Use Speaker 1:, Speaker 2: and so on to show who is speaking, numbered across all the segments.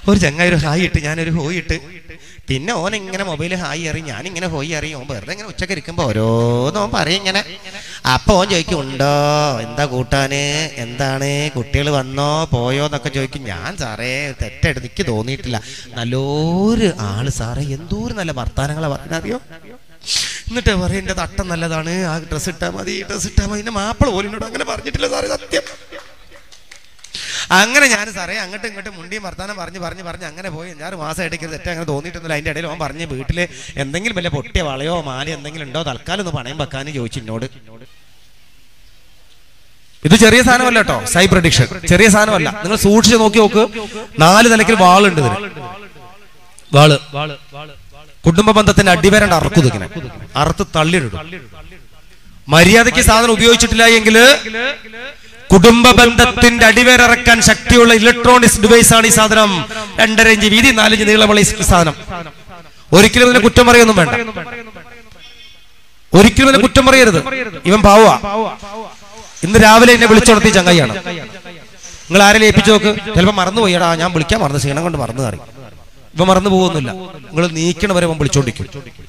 Speaker 1: ഒരു ചങ്ങായി ഒരു ഹായ് ഇട്ട് ഞാനൊരു ഹോയ് ഇട്ട് പിന്നെ ഓൻ ഇങ്ങനെ മൊബൈൽ ഹായ് അറിയും ഞാൻ ഇങ്ങനെ ഹോയ് അറിയും ഓൻ വെറുതെ ഇങ്ങനെ ഉച്ചക്ക് ഇരിക്കുമ്പോ ഓരോന്ന് ഓൻ പറയും ഇങ്ങനെ അപ്പൊ ഓൻ ചോദിക്കും ഉണ്ടോ എന്താ കൂട്ടാന് എന്താണ് കുട്ടികൾ വന്നോ പോയോ എന്നൊക്കെ ചോദിക്കും ഞാൻ സാറേ തെറ്റായിട്ട് എനിക്ക് തോന്നിയിട്ടില്ല നല്ലൊരു ആള് സാറേ എന്തോരം നല്ല വർത്താനങ്ങളെ പറഞ്ഞറിയോ എന്നിട്ട് പറയും എന്റെ തട്ടം നല്ലതാണ് ആ ഡ്രസ്സ് ഇട്ടാ മതി ഡ്രസ്സ് ഇട്ടാ മതി എന്റെ മാപ്പിള പോലും എന്നോട് അങ്ങനെ പറഞ്ഞിട്ടില്ല സാറേ സത്യം അങ്ങനെ ഞാൻ സാറേ അങ്ങോട്ടും ഇങ്ങോട്ടും മുണ്ടിയും വർത്താനം പറഞ്ഞ് പറഞ്ഞ് പറഞ്ഞ് അങ്ങനെ പോയി അഞ്ചാറ് മാസമായിട്ട് എനിക്ക് തെറ്റ് അങ്ങനെ തോന്നിയിട്ടൊന്നുമില്ല അതിന്റെ ഇടയിൽ അവൻ പറഞ്ഞ് വീട്ടില് എന്തെങ്കിലും വല്ല പൊട്ടിയ വളയോ മാലയോ എന്തെങ്കിലും ഉണ്ടോ തൽക്കാലം ഒന്ന് പണയം വെക്കാനും ചോദിച്ചു എന്നോട് ഇത് ചെറിയ സാധനമല്ല കേട്ടോ സൈബർ അഡിക്ഷൻ ചെറിയ സാധനമല്ല നിങ്ങൾ സൂക്ഷിച്ച് നോക്കി നോക്ക് നാല് നിലയ്ക്ക് വാളുണ്ട് ഇതിന് വാള് കുടുംബ ബന്ധത്തിന്റെ അടിവരണ്ട അറക്കും ഇതിങ്ങനെ അറുത്ത് തള്ളിയിടും മര്യാദയ്ക്ക് സാധനം ഉപയോഗിച്ചിട്ടില്ല എങ്കിൽ കുടുംബ ബന്ധത്തിന്റെ അടിവേരിറക്കാൻ ശക്തിയുള്ള ഇലക്ട്രോണിക്സ് ഡിവൈസ് ആണ് ഈ സാധനം രണ്ടര ഇഞ്ച് വീതി നാലിഞ്ച് നീളമുള്ള ഈ സാധനം ഒരിക്കലും ഇതിനെ കുറ്റം പറയൊന്നും വേണ്ട ഒരിക്കലും ഇതിനെ കുറ്റം പറയരുത് ഇവൻ പാവുക ഇന്ന് രാവിലെ എന്നെ വിളിച്ചുണർത്തിയ ചങ്ങായിയാണ് നിങ്ങൾ ആരെങ്കിലും ഏൽപ്പിച്ചു നോക്ക് ചിലപ്പോൾ മറന്നുപോയിടാ ഞാൻ വിളിക്കാൻ മറന്നു ക്ഷീണം കൊണ്ട് മറന്നു കറി ഇവ മറന്നു പോകുന്നില്ല നിങ്ങൾ നീക്കണ വരെ അവൻ വിളിച്ചോണ്ടിരിക്കും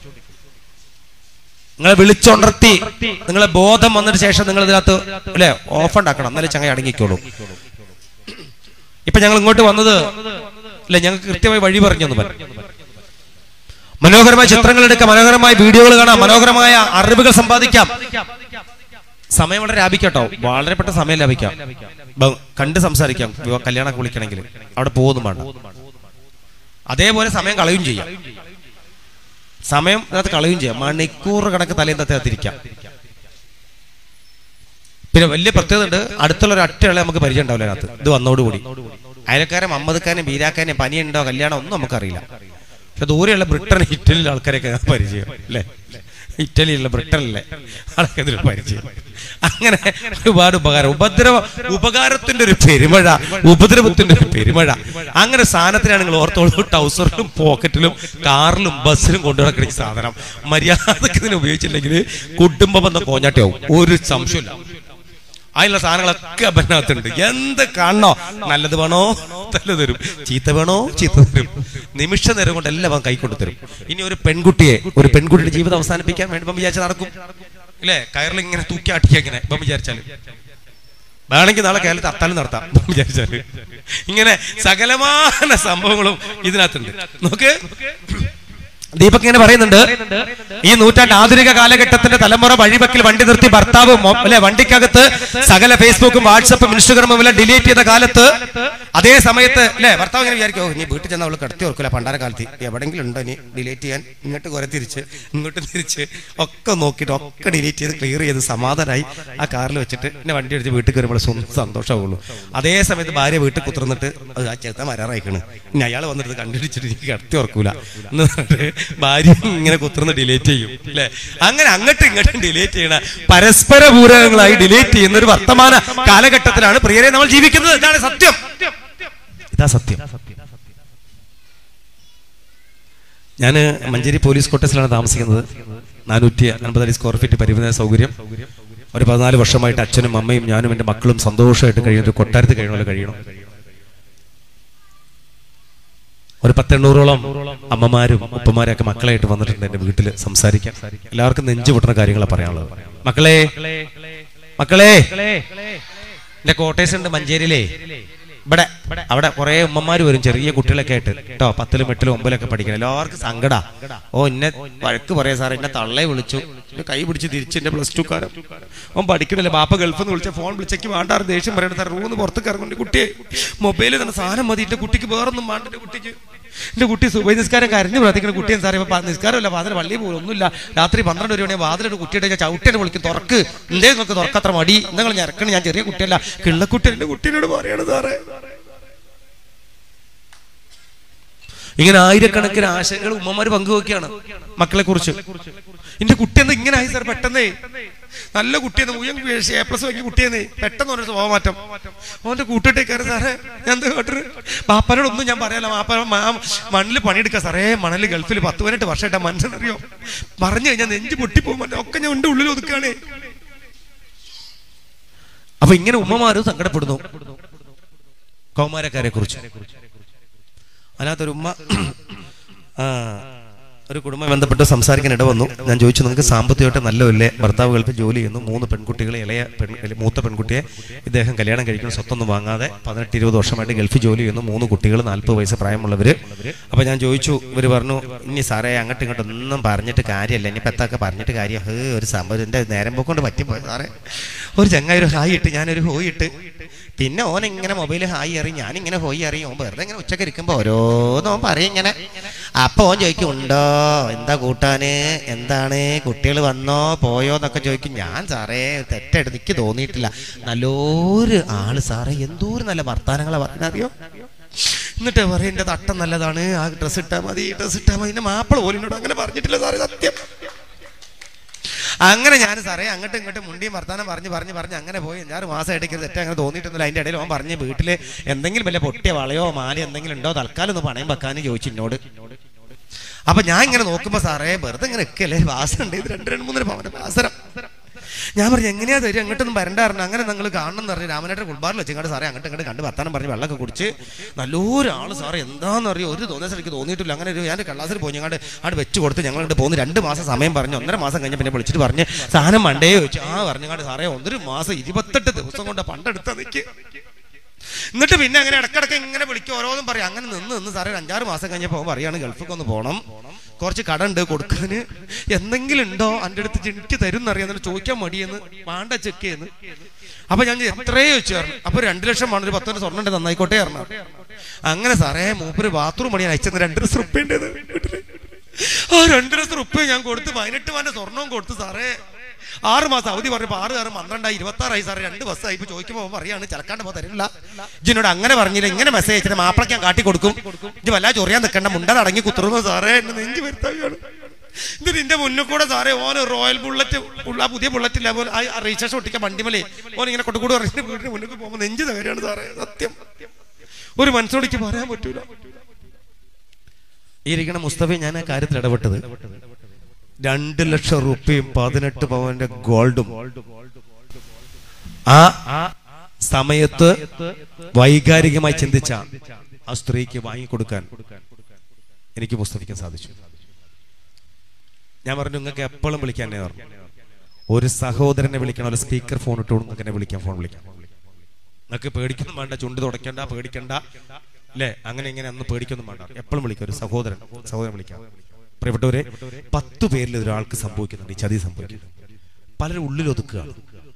Speaker 1: നിങ്ങളെ വിളിച്ചുണർത്തി നിങ്ങളെ ബോധം വന്നതിന് ശേഷം നിങ്ങൾ ഇതിനകത്ത് അല്ലെ ഓഫ് ഉണ്ടാക്കണം എന്നാലേ ചങ്ങ അടങ്ങിക്കോളൂ ഇപ്പൊ ഞങ്ങൾ ഇങ്ങോട്ട് വന്നത് അല്ലെ ഞങ്ങൾക്ക് കൃത്യമായി വഴി പറഞ്ഞു തന്നു പറഞ്ഞു മനോഹരമായ ചിത്രങ്ങൾ എടുക്കാം മനോഹരമായ വീഡിയോകൾ കാണാം മനോഹരമായ അറിവുകൾ സമ്പാദിക്കാം സമയം വളരെ ലാഭിക്കട്ടോ വളരെ പെട്ട സമയം ലാഭിക്കാം ബ- കണ്ട് സംസാരിക്കാം വിവാ- കല്യാണമൊക്കെ വിളിക്കണമെങ്കിൽ അവിടെ പോകുന്നു വേണ്ട അതേപോലെ സമയം കളയും ചെയ്യാം സമയം അതിനകത്ത് കളയും ചെയ്യാം മണിക്കൂർ കണക്ക് തലേന്നത്തിരിക്കാം പിന്നെ വലിയ പ്രത്യേകത ഉണ്ട് അടുത്തുള്ള ഒരു അറ്റകളെ നമുക്ക് പരിചയം ഉണ്ടാവില്ല അതിനകത്ത് ഇത് വന്നോടുകൂടി അയലക്കാരൻ മമ്മദക്കാരൻ ബീരാക്കാരൻ പനിയുണ്ടോ കല്യാണം ഒന്നും നമുക്കറിയില്ല പക്ഷെ ദൂരെയുള്ള ബ്രിട്ടൻ ഇറ്റലിയിലെ ആൾക്കാരെയൊക്കെ ഞാൻ പരിചയം അല്ലേ ഇറ്റലിയിലുള്ള ബ്രിട്ടനിലെ ആൾക്കാർ ഇതിൽ പരിചയം അങ്ങനെ ഒരുപാട് ഉപകാരം ഉപദ്രവ ഉപകാരത്തിന്റെ ഒരു പെരുമഴ ഉപദ്രവത്തിന്റെ ഒരു പെരുമഴ അങ്ങനെ സാധനത്തിനാണ് നിങ്ങൾ ഓർത്തോളൂ ടൗസറിലും പോക്കറ്റിലും കാറിലും ബസ്സിലും കൊണ്ടു നടക്കുന്ന ഈ സാധനം മര്യാദക്ക് ഇതിനെ ഉപയോഗിച്ചില്ലെങ്കിൽ കുടുംബ ബന്ധം കോഞ്ഞാട്ടിയാവും ഒരു സംശയമില്ല അതിലുള്ള സാധനങ്ങളൊക്കെ അതിനകത്തുണ്ട് എന്ത് കാണണോ നല്ലത് വേണോ നല്ലത് തരും ചീത്ത വേണോ ചീത്ത തരും നിമിഷ നേരം കൊണ്ട് എല്ലാം അവൻ കൈക്കൊണ്ട് തരും ഇനി ഒരു പെൺകുട്ടിയെ ഒരു പെൺകുട്ടിയുടെ ജീവിതം അവസാനിപ്പിക്കാൻ വേണ്ടി ഇപ്പം വിചാരിച്ചാൽ നടക്കും ഇല്ലേ കയറിൽ ഇങ്ങനെ തൂക്കി ആട്ടിക്കുക ഇങ്ങനെ ഇപ്പം വിചാരിച്ചാല് വേണമെങ്കിൽ നാളെ കേരളത്തിൽ അത്താലും നടത്താം ഇപ്പം വിചാരിച്ചാല് ഇങ്ങനെ സകലമായ സംഭവങ്ങളും ഇതിനകത്തുണ്ട് നോക്ക് ദീപക് ഇങ്ങനെ പറയുന്നുണ്ട് ഈ നൂറ്റാണ്ട് ആധുനിക കാലഘട്ടത്തിന്റെ തലമുറ വഴിവെക്കിൽ വണ്ടി നിർത്തി ഭർത്താവ് മൊ- അല്ലെ വണ്ടിക്കകത്ത് സകല ഫേസ്ബുക്കും വാട്സപ്പും ഇൻസ്റ്റഗ്രാമും എല്ലാം ഡിലീറ്റ് ചെയ്ത കാലത്ത് അതേ സമയത്ത് അല്ലെ ഭർത്താവ് ഇങ്ങനെ വിചാരിക്കും "ഓ, നീ വീട്ടിൽ ചെന്ന് അവൾ കിടത്തി ഓർക്കില്ല പണ്ടാര കാലത്ത് എവിടെങ്കിലും ഉണ്ടോ നീ ഡിലീറ്റ് ചെയ്യാൻ ഇങ്ങോട്ട് കുറെ തിരിച്ച് ഇങ്ങോട്ട് തിരിച്ച് ഒക്കെ നോക്കിയിട്ട് ഒക്കെ ഡിലീറ്റ് ചെയ്ത് ക്ലിയർ ചെയ്ത് സമാധാനമായി ആ കാറിൽ വെച്ചിട്ട് എന്നെ വണ്ടി അടിച്ച് വീട്ടിൽ കയറുമ്പോൾ സ്വന്തം സന്തോഷമാവുള്ളൂ അതേ സമയത്ത് ഭാര്യ വീട്ടിൽ കുത്തിർന്നിട്ട് അത് ആ ചേർത്താൻ വരാറായിക്കണ് ഇനി അയാൾ വന്നിട്ട് ഇത് കണ്ടുപിടിച്ചിട്ട് എനിക്ക് കിടത്തി ഓർക്കൂല എന്ന് പറഞ്ഞിട്ട് ഭാര്യ ഇങ്ങനെ കുത്തിർന്ന് ഡിലീറ്റ് ചെയ്യും അല്ലെ അങ്ങനെ അങ്ങോട്ടും ഇങ്ങോട്ടും ഡിലീറ്റ് ചെയ്യണ പരസ്പര പൂരകങ്ങളായി ഡിലീറ്റ് ചെയ്യുന്ന ഒരു വർത്തമാന കാലഘട്ടത്തിലാണ് പ്രിയരെ നമ്മൾ ജീവിക്കുന്നത് ഇതാണ് സത്യം ഇതാ സത്യം ഞാൻ മഞ്ചേരി പോലീസ് ക്വാർട്ടേഴ്സിലാണ് താമസിക്കുന്നത് നാനൂറ്റി അൻപതടി സ്ക്വയർ ഫീറ്റ് പരിമിത സൗകര്യം ഒരു പതിനാല് വർഷമായിട്ട് അച്ഛനും അമ്മയും ഞാനും എൻ്റെ മക്കളും സന്തോഷമായിട്ട് കഴിയുന്ന ഒരു കൊട്ടാരത്തിൽ കഴിയണ പോലെ കഴിയണം ഒരു പത്തെണ്ണൂറോളം അമ്മമാരും ഉപ്പമാരും ഒക്കെ മക്കളായിട്ട് വന്നിട്ടുണ്ട് എന്റെ വീട്ടിൽ സംസാരിക്കാൻ എല്ലാവർക്കും നെഞ്ചു പൊട്ടുന്ന കാര്യങ്ങളാണ് പറയാനുള്ളത് മക്കളെ മക്കളെ എന്റെ കോട്ടേഴ്സ് ഉണ്ട് മഞ്ചേരിയിലേ ഇവിടെ അവിടെ കുറെ ഉമ്മമാര് വരും ചെറിയ കുട്ടികളൊക്കെ ആയിട്ട് കേട്ടോ പത്തിലും എട്ടിലും ഒമ്പതിലൊക്കെ പഠിക്കണം എല്ലാവർക്കും സങ്കടാ ഓ എന്നെ വഴക്ക് പറയാ സാറേ എന്നെ തള്ളയെ വിളിച്ചു എന്നെ കൈ പിടിച്ച് തിരിച്ച് എന്റെ പ്ലസ് ടു കാരൻ ഓൻ പഠിക്കണില്ല ബാപ്പ ഗൾഫിൽ നിന്ന് വിളിച്ച ഫോൺ വിളിച്ചേക്ക് വേണ്ടാറ് ദേഷ്യം പറയണ സാർ റൂന്ന് പുറത്തേക്ക് ഇറങ്ങുന്നുണ്ട് കുട്ടിയെ മൊബൈലിൽ തന്നെ സാധനം മതി എന്റെ കുട്ടിക്ക് വേറൊന്നും വേണ്ട എന്റെ കുട്ടിക്ക് എന്റെ കുട്ടി സുബൈ നിസ്കാരം കരഞ്ഞു പ്രാർത്ഥിക്കുന്ന കുട്ടിയും സാറേ ഇപ്പൊ നിസ്കാരമില്ല വാതിൽ പള്ളി പോകും ഒന്നുമില്ല രാത്രി പന്ത്രണ്ട് ഒരു മണി വാതിലൊരു കുട്ടിയുടെ ഞാൻ ചവിട്ടനെ വിളിക്കും തുറക്ക് എന്തേ നിങ്ങൾക്ക് തുറക്കത്ര മടി നിങ്ങൾ ഞരക്കണ ഞാൻ ചെറിയ കുട്ടിയല്ല കിള്ളക്കുട്ടി എന്റെ കുട്ടീനോട് പറയാണ് സാറേ ഇങ്ങനെ ആയിരക്കണക്കിന് ആശയങ്ങൾ ഉമ്മമാര് പങ്കുവെക്കുകയാണ് മക്കളെ കുറിച്ച് എന്റെ കുട്ടി എന്താ ഇങ്ങനെ ആയി സാർ പെട്ടെന്നേ നല്ല കുട്ടിയെന്ന് ഉയരം എ പ്ലസ് വാങ്ങിയ കുട്ടിയെന്നേ പെട്ടെന്ന് ഒരു സ്വഭാവ മാറ്റം അവന്റെ കൂട്ടിട്ടേ കയറി സാറേ ഞാൻ എന്താ കേട്ടത് പാപ്പനോടൊന്നും ഞാൻ പറയാല മാപ്പ മണ്ണിൽ പണിയെടുക്കുക സാറേ മണല് ഗൾഫിൽ പത്ത് പതിനെട്ട് വർഷമായിട്ട് മനുഷ്യനറിയോ പറഞ്ഞു കഴിഞ്ഞാൽ നെഞ്ച് പൊട്ടിപ്പോകും മറ്റേ ഒക്കെ ഞാൻ എന്റെ ഉള്ളിൽ ഒതുക്കാണേ അപ്പൊ ഇങ്ങനെ ഉമ്മമാര് സങ്കടപ്പെടുന്നു കൗമാരക്കാരെ കുറിച്ച് അതിനകത്തൊരു ഉമ്മ ആ, ഒരു കുടുംബം ബന്ധപ്പെട്ട് സംസാരിക്കാൻ ഇട വന്നു ഞാൻ ചോദിച്ചു നിങ്ങൾക്ക് സാമ്പത്തികമായിട്ട് നല്ലതല്ലേ ഭർത്താവ് ഗൾഫിൽ ജോലി ചെയ്യുന്നു മൂന്ന് പെൺകുട്ടികളെ ഇളയ പെൺ ഇല- മൂത്ത പെൺകുട്ടിയെ ഇദ്ദേഹം കല്യാണം കഴിക്കുന്ന സ്വത്തൊന്നും വാങ്ങാതെ പതിനെട്ട് ഇരുപത് വർഷമായിട്ട് ഗൾഫിൽ ജോലി ചെയ്യുന്നു മൂന്ന് കുട്ടികൾ നാൽപ്പത് വയസ്സ് പ്രായമുള്ളവർ അപ്പോൾ ഞാൻ ചോദിച്ചു ഇവർ പറഞ്ഞു ഇനി സാറേ അങ്ങോട്ടും ഇങ്ങോട്ടും ഒന്നും പറഞ്ഞിട്ട് കാര്യമല്ല ഇനിയിപ്പോൾ എത്തൊക്കെ പറഞ്ഞിട്ട് കാര്യം ഹേ ഒരു സംഭവം എൻ്റെ നേരം പോക്കൊണ്ട് പറ്റിപ്പോയി സാറേ ഒരു ചങ്ങായി ഒരു ഹായ് ഇട്ട് ഞാനൊരു ഹോയ് ഇട്ട് പിന്നെ ഓൻ ഇങ്ങനെ മൊബൈൽ ഹായ് അറിയും ഞാനിങ്ങനെ ഹോയ് അറിയും ഓൻ വെറുതെ ഇങ്ങനെ ഉച്ചക്ക് ഇരിക്കുമ്പോൾ ഓരോന്നും ഓൻ പറയും ഇങ്ങനെ അപ്പൊ ഓൻ ചോദിക്കും ഉണ്ടോ എന്താ കൂട്ടാന് എന്താണ് കുട്ടികൾ വന്നോ പോയോ എന്നൊക്കെ ചോദിക്കും ഞാൻ സാറേ തെറ്റായിട്ട് എനിക്ക് തോന്നിയിട്ടില്ല നല്ലൊരു ആള് സാറേ എന്തോരം നല്ല വർത്താനങ്ങളെ പറഞ്ഞറിയോ എന്നിട്ട് പറയും എന്റെ തട്ടം നല്ലതാണ് ആ ഡ്രസ്സ് ഇട്ടാൽ മതി ഈ ഡ്രസ്സ് ഇട്ടാൽ മതി എന്റെ മാപ്പിള പോലും എന്നോട് അങ്ങനെ പറഞ്ഞിട്ടില്ല സാറേ സത്യം അങ്ങനെ ഞാൻ സാറേ അങ്ങോട്ടും ഇങ്ങോട്ടും മുണ്ടിയും വർത്താനം പറഞ്ഞ് പറഞ്ഞ് പറഞ്ഞ് അങ്ങനെ പോയി അഞ്ചാറ് മാസമായിട്ട് എനിക്ക് തെറ്റ് അങ്ങനെ തോന്നിയിട്ടൊന്നുമില്ല അതിന്റെ ഇടയിൽ ഓൻ പറഞ്ഞ് വീട്ടില് എന്തെങ്കിലും വല്ല പൊട്ടിയ വളയോ മാലയോ എന്തെങ്കിലും ഉണ്ടോ തൽക്കാലം ഒന്ന് പണയം വെക്കാന്ന് ചോദിച്ചു എന്നോട് അപ്പൊ ഞാൻ ഇങ്ങനെ നോക്കുമ്പോ സാറേ വെറുതെ ഇങ്ങനെ നിൽക്കല്ലേ വാസന ഉണ്ട് ഇത് രണ്ട് രണ്ട് മൂന്നര പവന്റെ വാസനം ഞാൻ പറഞ്ഞു എങ്ങനെയാ തരും അങ്ങോട്ടൊന്നും വരണ്ടായിരുന്നു അങ്ങനെ നിങ്ങൾ കാണണം എന്ന് പറഞ്ഞു രാമനായിട്ട് കുൾബാറിൽ വെച്ചിങ്ങോട്ട് സാറേ അങ്ങോട്ട് ഇങ്ങോട്ട് കണ്ട് വർത്താനം പറഞ്ഞ് വെള്ളമൊക്കെ കുടിച്ച് നല്ലൊരാള് സാറേ എന്താന്ന് അറിയോ ഒരു തോന്നിയ എനിക്ക് തോന്നിയിട്ടില്ല അങ്ങനെ ഒരു ഞാൻ കള്ളാസിൽ പോയി ഞങ്ങളുടെ അവിടെ വെച്ച് കൊടുത്ത് ഞങ്ങൾ ഇങ്ങോട്ട് പോകുന്നു രണ്ട് മാസം സമയം പറഞ്ഞു ഒന്നര മാസം കഴിഞ്ഞ് പിന്നെ വിളിച്ചിട്ട് പറഞ്ഞ് സാധനം മണ്ടേ ചോദിച്ചു ആ പറഞ്ഞങ്ങാണ്ട് സാറേ ഒന്നൊരു മാസം ഇരുപത്തെട്ട് ദിവസം കൊണ്ട് പണ്ടെടുത്ത നിൽക്ക് എന്നിട്ട് പിന്നെ അങ്ങനെ ഇടക്കിടക്ക് ഇങ്ങനെ വിളിക്കും ഓരോന്നും പറയും അങ്ങനെ നിന്ന് നിന്ന് സാറേ ഒരു അഞ്ചാറ് മാസം കഴിഞ്ഞപ്പോൾ പറയാണ് ഗൾഫിലേക്ക് ഒന്ന് പോകണം കുറച്ച് കട ഉണ്ട് കൊടുക്കാന് എന്തെങ്കിലും ഉണ്ടോ എൻ്റെ അടുത്ത് എനിക്ക് തരും എന്നറിയാം എന്നിട്ട് ചോദിക്കാൻ മടിയെന്ന് വേണ്ട ചെക്ക് ചെയ്യുന്നു അപ്പൊ ഞാൻ എത്രയോ വെച്ച് പറഞ്ഞു അപ്പൊ രണ്ടു ലക്ഷം വേണം ഒരു പത്തൊരു സ്വർണ്ണം ഉണ്ട് നന്നായിക്കോട്ടെ പറഞ്ഞു അങ്ങനെ സാറേ മൂപ്പര് ബാത്റൂം പണി അയച്ചെന്ന് രണ്ട് ലക്ഷം റുപ്യ ഉണ്ട് വീട്ടില് ആ രണ്ട് ലക്ഷം റുപ്യ ഞാൻ കൊടുത്ത് പതിനെട്ട് മാന്റെ സ്വർണവും കൊടുത്തു സാറേ ആറ് മാസം അവധി പറഞ്ഞപ്പോ ആറ് ആറ് പന്ത്രണ്ടായി ഇരുപത്തി ആറായി സാറേ രണ്ട് ബസ്സായി ഇപ്പൊ ചോദിക്കുമ്പോ അവൻ പറയാണ് ചിലക്കാണ്ട് പോ തരില്ല ഇജിനോട് അങ്ങനെ പറഞ്ഞില്ല ഇങ്ങനെ മെസ്സേജ് അയച്ചിട്ട് മാപ്പിളക്ക് ഞാൻ കാട്ടി കൊടുക്കും ഇജ് വല്ല ചൊറിയാൻ നിൽക്കണ്ട മുണ്ടൻ അടങ്ങി കുത്തുറുന്നു സാറേ എന്നെ നെഞ്ചു വരുത്താവുകയാണ് എന്നിട്ട് എന്റെ മുന്നിൽ കൂടെ സാറേ ഓന് റോയൽ ബുള്ളറ്റ് ഉള്ള ആ പുതിയ ബുള്ളറ്റ് ഇല്ല പോലെ ആ റീചാർജ് ഒട്ടിക്കാൻ വണ്ടിമലേ ഓൻ ഇങ്ങനെ കൊട്ടുകൂടി പറഞ്ഞിട്ട് വീടിന് മുന്നിൽ പോകുമ്പോൾ നെഞ്ചു തകരാണ് സാറേ സത്യം ഒരു മനസ്സോടിക്ക് പറയാൻ പറ്റൂല ഈ ഇരിക്കണ മുസ്തഫയെ ഞാൻ ആ കാര്യത്തിൽ ഇടപെട്ടത് രണ്ട് ലക്ഷം റുപ്യയും പതിനെട്ട് പവന്റെ ഗോൾഡും ആ സമയത്ത് വൈകാരികമായി ചിന്തിച്ച ആ സ്ത്രീക്ക് വാങ്ങിക്കൊടുക്കാൻ എനിക്ക് മുസ്തഫിക്കാൻ സാധിച്ചു ഞാൻ പറഞ്ഞു നിങ്ങൾക്ക് എപ്പോഴും വിളിക്കാൻ തന്നെ പറഞ്ഞു ഒരു സഹോദരനെ വിളിക്കണം ഒരു സ്പീക്കർ ഫോൺ ഇട്ടു നിങ്ങൾക്ക് എന്നെ വിളിക്കാം ഫോൺ വിളിക്കാം നിങ്ങൾക്ക് പേടിക്കൊന്നും വേണ്ട ചുണ്ട് തുടയ്ക്കണ്ട പേടിക്കണ്ട അല്ലേ അങ്ങനെ ഇങ്ങനെ അന്ന് പേടിക്കൊന്നും വേണ്ട എപ്പോഴും വിളിക്കാം ഒരു സഹോദരൻ സഹോദരൻ വിളിക്കാം പ്രിയപ്പെട്ടവരെ പത്ത് പേരിൽ ഒരാൾക്ക് സംഭവിക്കുന്നുണ്ട് ഈ ചതി സംഭവിക്കുന്നുണ്ട് പലരും ഉള്ളിൽ ഒതുക്കുകയാണ്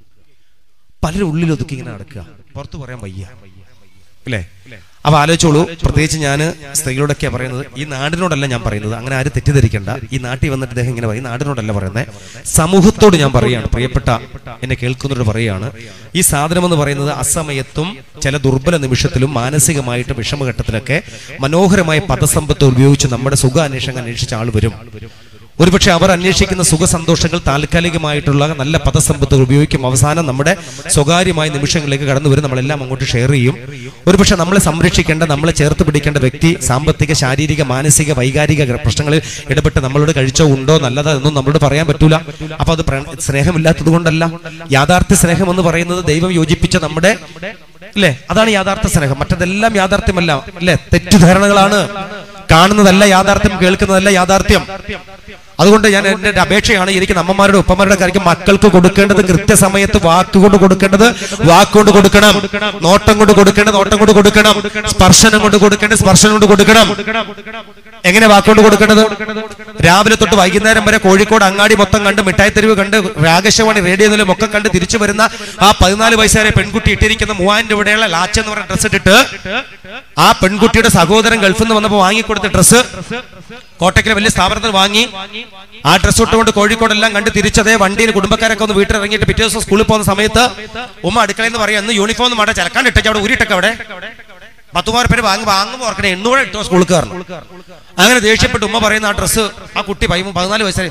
Speaker 1: പലരും ഉള്ളിൽ ഒതുക്കി ഇങ്ങനെ നടക്കുക പുറത്തു പറയാൻ വയ്യ അല്ലേ അപ്പൊ ആലോചിച്ചോളൂ പ്രത്യേകിച്ച് ഞാൻ സ്ത്രീകളോടൊക്കെയാ പറയുന്നത് ഈ നാടിനോടല്ല ഞാൻ പറയുന്നത് അങ്ങനെ ആരും തെറ്റിദ്ധരിക്കണ്ട ഈ നാട്ടിൽ വന്നിട്ട് ഇദ്ദേഹം ഇങ്ങനെ പറയും ഈ നാടിനോടല്ല പറയുന്നത് സമൂഹത്തോട് ഞാൻ പറയുകയാണ് പ്രിയപ്പെട്ട എന്നെ കേൾക്കുന്നവരോട് പറയുകയാണ് ഈ സാധനം എന്ന് പറയുന്നത് അസമയത്തും ചില ദുർബല നിമിഷത്തിലും മാനസികമായിട്ട് വിഷമഘട്ടത്തിലൊക്കെ മനോഹരമായ പദസമ്പത്ത് ഉപയോഗിച്ച് നമ്മുടെ സുഖ അന്വേഷണം അന്വേഷിച്ച ആൾ വരും ഒരുപക്ഷെ അവർ അന്വേഷിക്കുന്ന സുഖസന്തോഷങ്ങൾ താൽക്കാലികമായിട്ടുള്ള നല്ല പദസമ്പത്തുകൾ ഉപയോഗിക്കും അവസാനം നമ്മുടെ സ്വകാര്യമായ നിമിഷങ്ങളിലേക്ക് കടന്നു വരും നമ്മളെല്ലാം അങ്ങോട്ട് ഷെയർ ചെയ്യും ഒരുപക്ഷെ നമ്മളെ സംരക്ഷിക്കേണ്ട നമ്മളെ ചേർത്ത് പിടിക്കേണ്ട വ്യക്തി സാമ്പത്തിക ശാരീരിക മാനസിക വൈകാരിക പ്രശ്നങ്ങളിൽ ഇടപെട്ട് നമ്മളോട് കഴിച്ചോ ഉണ്ടോ നല്ലതാ എന്നും നമ്മളോട് പറയാൻ പറ്റൂല അപ്പൊ അത് പ്ര- സ്നേഹമില്ലാത്തത് കൊണ്ടല്ല യാഥാർത്ഥ്യ സ്നേഹം എന്ന് പറയുന്നത് ദൈവം യോജിപ്പിച്ച നമ്മുടെ അല്ലേ അതാണ് യാഥാർത്ഥ്യ സ്നേഹം മറ്റതെല്ലാം യാഥാർത്ഥ്യമല്ല അല്ലേ തെറ്റിദ്ധാരണകളാണ് കാണുന്നതല്ല യാഥാർത്ഥ്യം കേൾക്കുന്നതല്ല യാഥാർത്ഥ്യം അതുകൊണ്ട് ഞാൻ എന്റെ ഒരു അപേക്ഷയാണ് എനിക്ക് അമ്മമാരുടെ ഉപ്പമാരുടെ കാര്യം മക്കൾക്ക് കൊടുക്കേണ്ടത് കൃത്യസമയത്ത് വാക്കുകൊണ്ട് കൊടുക്കേണ്ടത് വാക്കുകൊണ്ട് കൊടുക്കണം നോട്ടം കൊണ്ട് കൊടുക്കേണ്ടത് നോട്ടം കൊണ്ട് കൊടുക്കണം സ്പർശനം കൊണ്ട് കൊടുക്കേണ്ടത് സ്പർശനം കൊണ്ട് കൊടുക്കണം എങ്ങനെ വാക്കുകൊണ്ട് കൊടുക്കേണ്ടത് രാവിലെ തൊട്ട് വൈകുന്നേരം വരെ കോഴിക്കോട് അങ്ങാടി മൊത്തം കണ്ട് മിഠായി തെരുവ് കണ്ട് രാഗശവാണി റേഡിയോയിലും ഒക്കെ കണ്ട് തിരിച്ചു വരുന്ന ആ പതിനാല് വയസ്സുകാരെ പെൺകുട്ടി ഇട്ടിരിക്കുന്ന മൂവായിരം രൂപയുള്ള ലാച്ച് എന്ന് പറയുന്ന ഡ്രസ്സ് ഇട്ടിട്ട് ആ പെൺകുട്ടിയുടെ സഹോദരൻ ഗൾഫിൽ നിന്ന് വന്നപ്പോൾ വാങ്ങിക്കൊടുത്ത ഡ്രസ്സ് കോട്ടയ്ക്കിലെ വലിയ സ്ഥാപനത്തിൽ വാങ്ങി ആ ഡ്രസ്സ് ഇട്ടുകൊണ്ട് കോഴിക്കോടെല്ലാം കണ്ട് തിരിച്ചതേ വണ്ടിയിൽ കുടുംബക്കാരൊക്കെ ഒന്ന് വീട്ടിൽ ഇറങ്ങിയിട്ട് പിറ്റേ ദിവസം സ്കൂളിൽ പോകുന്ന സമയത്ത് ഉമ്മ അടുക്കളയിൽ നിന്ന് പറയാം ഇന്ന് യൂണിഫോം ഒന്നും വേണ്ട ചിലക്കാണ്ട് ഇട്ടേക്ക് അവിടെ ഊരിട്ടൊക്കെ അവിടെ പത്തുമാർ പേര് വാങ്ങി വാങ്ങുമ്പോൾ ഓർക്കണേ എണ്ണൂടെ ഇട്ടോ സ്കൂളിൽ കയറണം അങ്ങനെ ദേഷ്യപ്പെട്ട് ഉമ്മ പറയുന്ന ആ ഡ്രസ്സ് ആ കുട്ടി പൈ പതിനാല് വയസ്സായി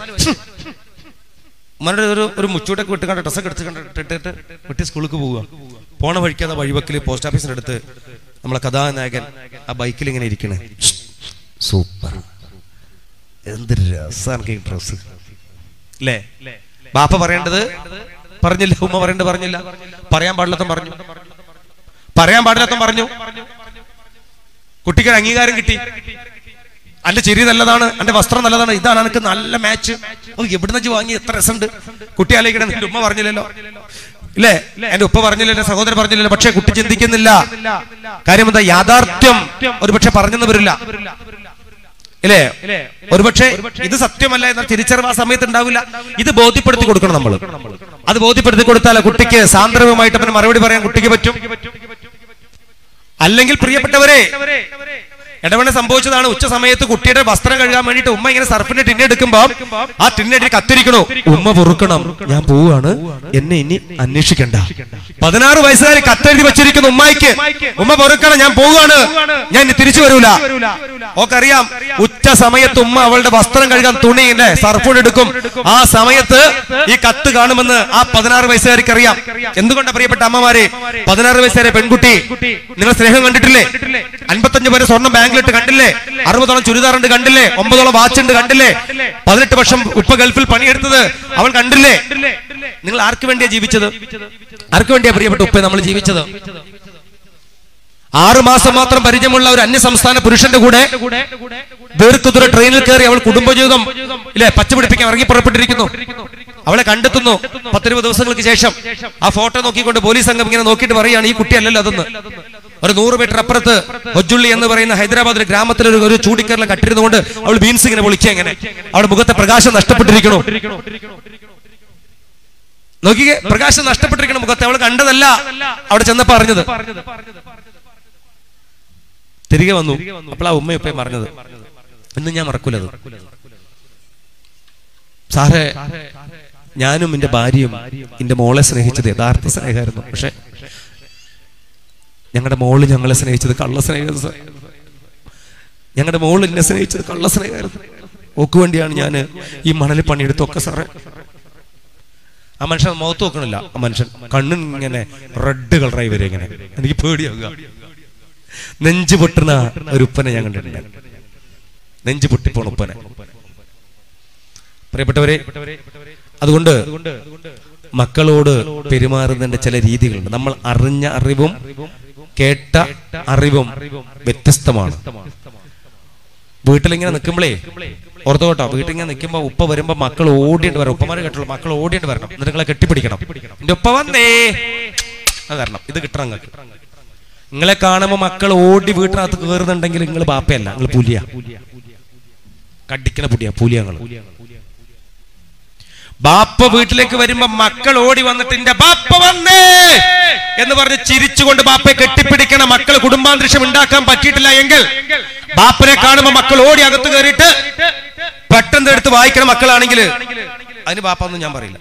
Speaker 1: ഉമ്മയുടെ ഒരു ഒരു മുച്ചൂട്ടൊക്കെ വിട്ട് കണ്ട ഡ്രസ്സൊക്കെ എടുത്ത് കണ്ട് ഇട്ടിട്ട് കുട്ടി സ്കൂളിലേക്ക് പോവുക പോണ വഴിക്ക് ആ വഴിവക്കിൽ പോസ്റ്റ് ഓഫീസിന്റെ അടുത്ത് നമ്മളെ കഥാനായകൻ ആ ബൈക്കിൽ ഇങ്ങനെ ഇരിക്കണേ സൂപ്പർ എന്ത് രസാണ് ഈ ഡ്രസ് അല്ലേ ബാപ്പ പറയേണ്ടത് പറഞ്ഞില്ല ഉമ്മ പറയേണ്ടത് പറഞ്ഞില്ല പറയാൻ പാടില്ലാത്ത പറഞ്ഞു പറയാൻ പാടില്ലാത്ത പറഞ്ഞു കുട്ടിക്ക് ഒരു അംഗീകാരം കിട്ടി അന്റെ ചിരി നല്ലതാണ് അന്റെ വസ്ത്രം നല്ലതാണ് ഇതാണ് എനിക്ക് നല്ല മാച്ച് ഓ എവിടുന്ന് വെച്ച് വാങ്ങി എത്ര രസമുണ്ട് കുട്ടി ആലോചിക്കണം എന്റെ ഉമ്മ പറഞ്ഞില്ലല്ലോ ഇല്ലേ എന്റെ ഉപ്പ പറഞ്ഞില്ലല്ലോ എന്റെ സഹോദരൻ പറഞ്ഞില്ലല്ലോ പക്ഷെ കുട്ടി ചിന്തിക്കുന്നില്ല കാര്യം എന്താ യാഥാർത്ഥ്യം ഒരു പക്ഷെ പറഞ്ഞെന്ന് വരില്ല ഇല്ലേ ഒരുപക്ഷെ ഇത് സത്യമല്ല എന്ന തിരിച്ചറിവ് ആ സമയത്ത് ഉണ്ടാവില്ല ഇത് ബോധ്യപ്പെടുത്തി കൊടുക്കണം നമ്മൾ അത് ബോധ്യപ്പെടുത്തി കൊടുത്താൽ കുട്ടിക്ക് സാന്ദ്രവുമായിട്ട് അവന് മറുപടി പറയാൻ കുട്ടിക്ക് പറ്റും അല്ലെങ്കിൽ പ്രിയപ്പെട്ടവരെ ഇടവേള സംഭവിച്ചതാണ് ഉച്ച സമയത്ത് കുട്ടിയുടെ വസ്ത്രം കഴുകാൻ വേണ്ടിയിട്ട് ഉമ്മ ഇങ്ങനെ സർഫിന്റെ ടിന്നെടുക്കുമ്പോ ആ ടിന്നെട്ടി കത്തിരിക്കണോ ഉമ്മ പൊറുക്കണം ഞാൻ പോവാണ് എന്നെ ഇനി അന്വേഷിക്കണ്ട പതിനാറ് വയസ്സുകാരി കത്തെഴുതി വെച്ചിരിക്കുന്ന ഉമ്മായിക്ക് ഉമ്മ പൊറുക്കണം ഞാൻ പോവാണ് ഞാൻ ഇനി തിരിച്ചു വരൂല ഓക്കറിയാം ഉച്ച സമയത്ത് ഉമ്മ അവളുടെ വസ്ത്രം കഴുകാൻ തുണിയില്ലേ സർഫോൺ എടുക്കും ആ സമയത്ത് ഈ കത്ത് കാണുമെന്ന് ആ പതിനാറ് വയസ്സുകാരിക്ക് അറിയാം എന്തുകൊണ്ടാ പ്രിയപ്പെട്ട അമ്മമാരെ പതിനാറ് വയസ്സുകാരെ പെൺകുട്ടി നിങ്ങൾ സ്നേഹം കണ്ടിട്ടില്ലേ അൻപത്തഞ്ച് പേര് സ്വർണ്ണം ബാങ്കിലിട്ട് കണ്ടില്ലേ അറുപതോളം ചുരിദാറുണ്ട് കണ്ടില്ലേ ഒമ്പതോളം വാച്ച് ഉണ്ട് കണ്ടില്ലേ പതിനെട്ട് വർഷം ഉപ്പ ഗൾഫിൽ പണിയെടുത്തത് അവൾ കണ്ടില്ലേ നിങ്ങൾ ആർക്ക് വേണ്ടിയാ ജീവിച്ചത് ആർക്ക് വേണ്ടിയാ പ്രിയപ്പെട്ട ഉപ്പ നമ്മൾ ജീവിച്ചത് ആറു മാസം മാത്രം പരിചയമുള്ള ഒരു അന്യ സംസ്ഥാന പുരുഷന്റെ കൂടെ ദീർഘദൂര ട്രെയിനിൽ കയറി അവൾ കുടുംബജീവിതം ഇല്ലേ പച്ചപിടിപ്പിക്കാൻ ഇറങ്ങി പുറപ്പെട്ടിരിക്കുന്നു അവളെ കണ്ടെത്തുന്നു പത്തിരുപത് ദിവസങ്ങൾക്ക് ശേഷം ആ ഫോട്ടോ നോക്കിക്കൊണ്ട് പോലീസ് സംഘം ഇങ്ങനെ നോക്കിയിട്ട് പറയുകയാണ് ഈ കുട്ടി അല്ലല്ലോ അതെന്ന് ഒരു നൂറ് മീറ്റർ അപ്പുറത്ത് ഹൊജുള്ളി എന്ന് പറയുന്ന ഹൈദരാബാദിലെ ഗ്രാമത്തിൽ ഒരു ഒരു ചൂടിക്കറിൽ കട്ടിരുന്നുകൊണ്ട് അവൾ ബീൻസ് ഇങ്ങനെ പൊളിക്കുക എങ്ങനെ അവളുടെ മുഖത്തെ പ്രകാശം നഷ്ടപ്പെട്ടിരിക്കണു നോക്കിക്കേ പ്രകാശം നഷ്ടപ്പെട്ടിരിക്കണം മുഖത്തെ അവൾ കണ്ടതല്ല അവിടെ ചെന്നപ്പോ അറിഞ്ഞത് തിരികെ വന്നു അപ്പോൾ ആ ഉമ്മയും ഉപ്പയും പറഞ്ഞത് ഇന്ന് ഞാൻ മറക്കൂലത് സാറേ ഞാനും എന്റെ ഭാര്യയും എന്റെ മോളെ സ്നേഹിച്ചത് യഥാർത്ഥ സ്നേഹമായിരുന്നു പക്ഷെ ഞങ്ങളുടെ മോള് ഞങ്ങളെ സ്നേഹിച്ചത് കള്ള സ്നേഹം ഞങ്ങളുടെ മോള് എന്നെ സ്നേഹിച്ചത് കള്ള സ്നേഹമായിരുന്നു ഓക്ക് വേണ്ടിയാണ് ഞാൻ ഈ മണലിൽ പണിയെടുത്തൊക്കെ സാറേ ആ മനുഷ്യൻ മുഖത്ത് നോക്കണില്ല ആ മനുഷ്യൻ കണ്ണും ഇങ്ങനെ റെഡ് കളറായി വരും ഇങ്ങനെ എനിക്ക് പേടിയാവുക നെഞ്ചു പൊട്ടുന്ന ഒരു ഉപ്പനെ ഞാൻ കണ്ടിട്ടുണ്ട് നെഞ്ചു പൊട്ടിപ്പോണ ഉപ്പനെ പ്രിയപ്പെട്ടവരെ അതുകൊണ്ട് മക്കളോട് പെരുമാറുന്നതിന്റെ ചില രീതികളുണ്ട് നമ്മൾ അറിഞ്ഞ അറിവും കേട്ട അറിവും വ്യത്യസ്തമാണ് വീട്ടിലിങ്ങനെ നിൽക്കുമ്പോഴേ ഓർത്തോ കേട്ടോ വീട്ടിലിങ്ങനെ നിൽക്കുമ്പോ ഉപ്പ വരുമ്പോ മക്കൾ ഓടിയിട്ട് വരണം ഉപ്പമാര് കേട്ടുള്ളൂ മക്കൾ ഓടിയിട്ട് വരണം എന്നിട്ട് നിങ്ങളെ കെട്ടിപ്പിടിക്കണം എന്റെ ഉപ്പ വന്നേ അത് കാരണം ഇത് കിട്ടണം നിങ്ങൾക്ക് നിങ്ങളെ കാണുമ്പോ മക്കൾ ഓടി വീട്ടിനകത്ത് കയറുന്നുണ്ടെങ്കിൽ നിങ്ങൾ ബാപ്പയല്ല നിങ്ങൾ പുലിയ കടിക്കണ പുലിയ പുലിയ നിങ്ങൾ ബാപ്പ വീട്ടിലേക്ക് വരുമ്പോ മക്കൾ ഓടി വന്നിട്ട് എന്റെ ബാപ്പ വന്നേ എന്ന് പറഞ്ഞ് ചിരിച്ചുകൊണ്ട് ബാപ്പയെ കെട്ടിപ്പിടിക്കണ മക്കൾ കുടുംബാന്തരീക്ഷം ഉണ്ടാക്കാൻ പറ്റിയിട്ടില്ല എങ്കിൽ ബാപ്പനെ കാണുമ്പോ മക്കൾ ഓടി അകത്ത് കയറിയിട്ട് പെട്ടെന്ന് എടുത്ത് വായിക്കണ മക്കളാണെങ്കിൽ അതിന് ബാപ്പ ഒന്നും ഞാൻ പറയില്ല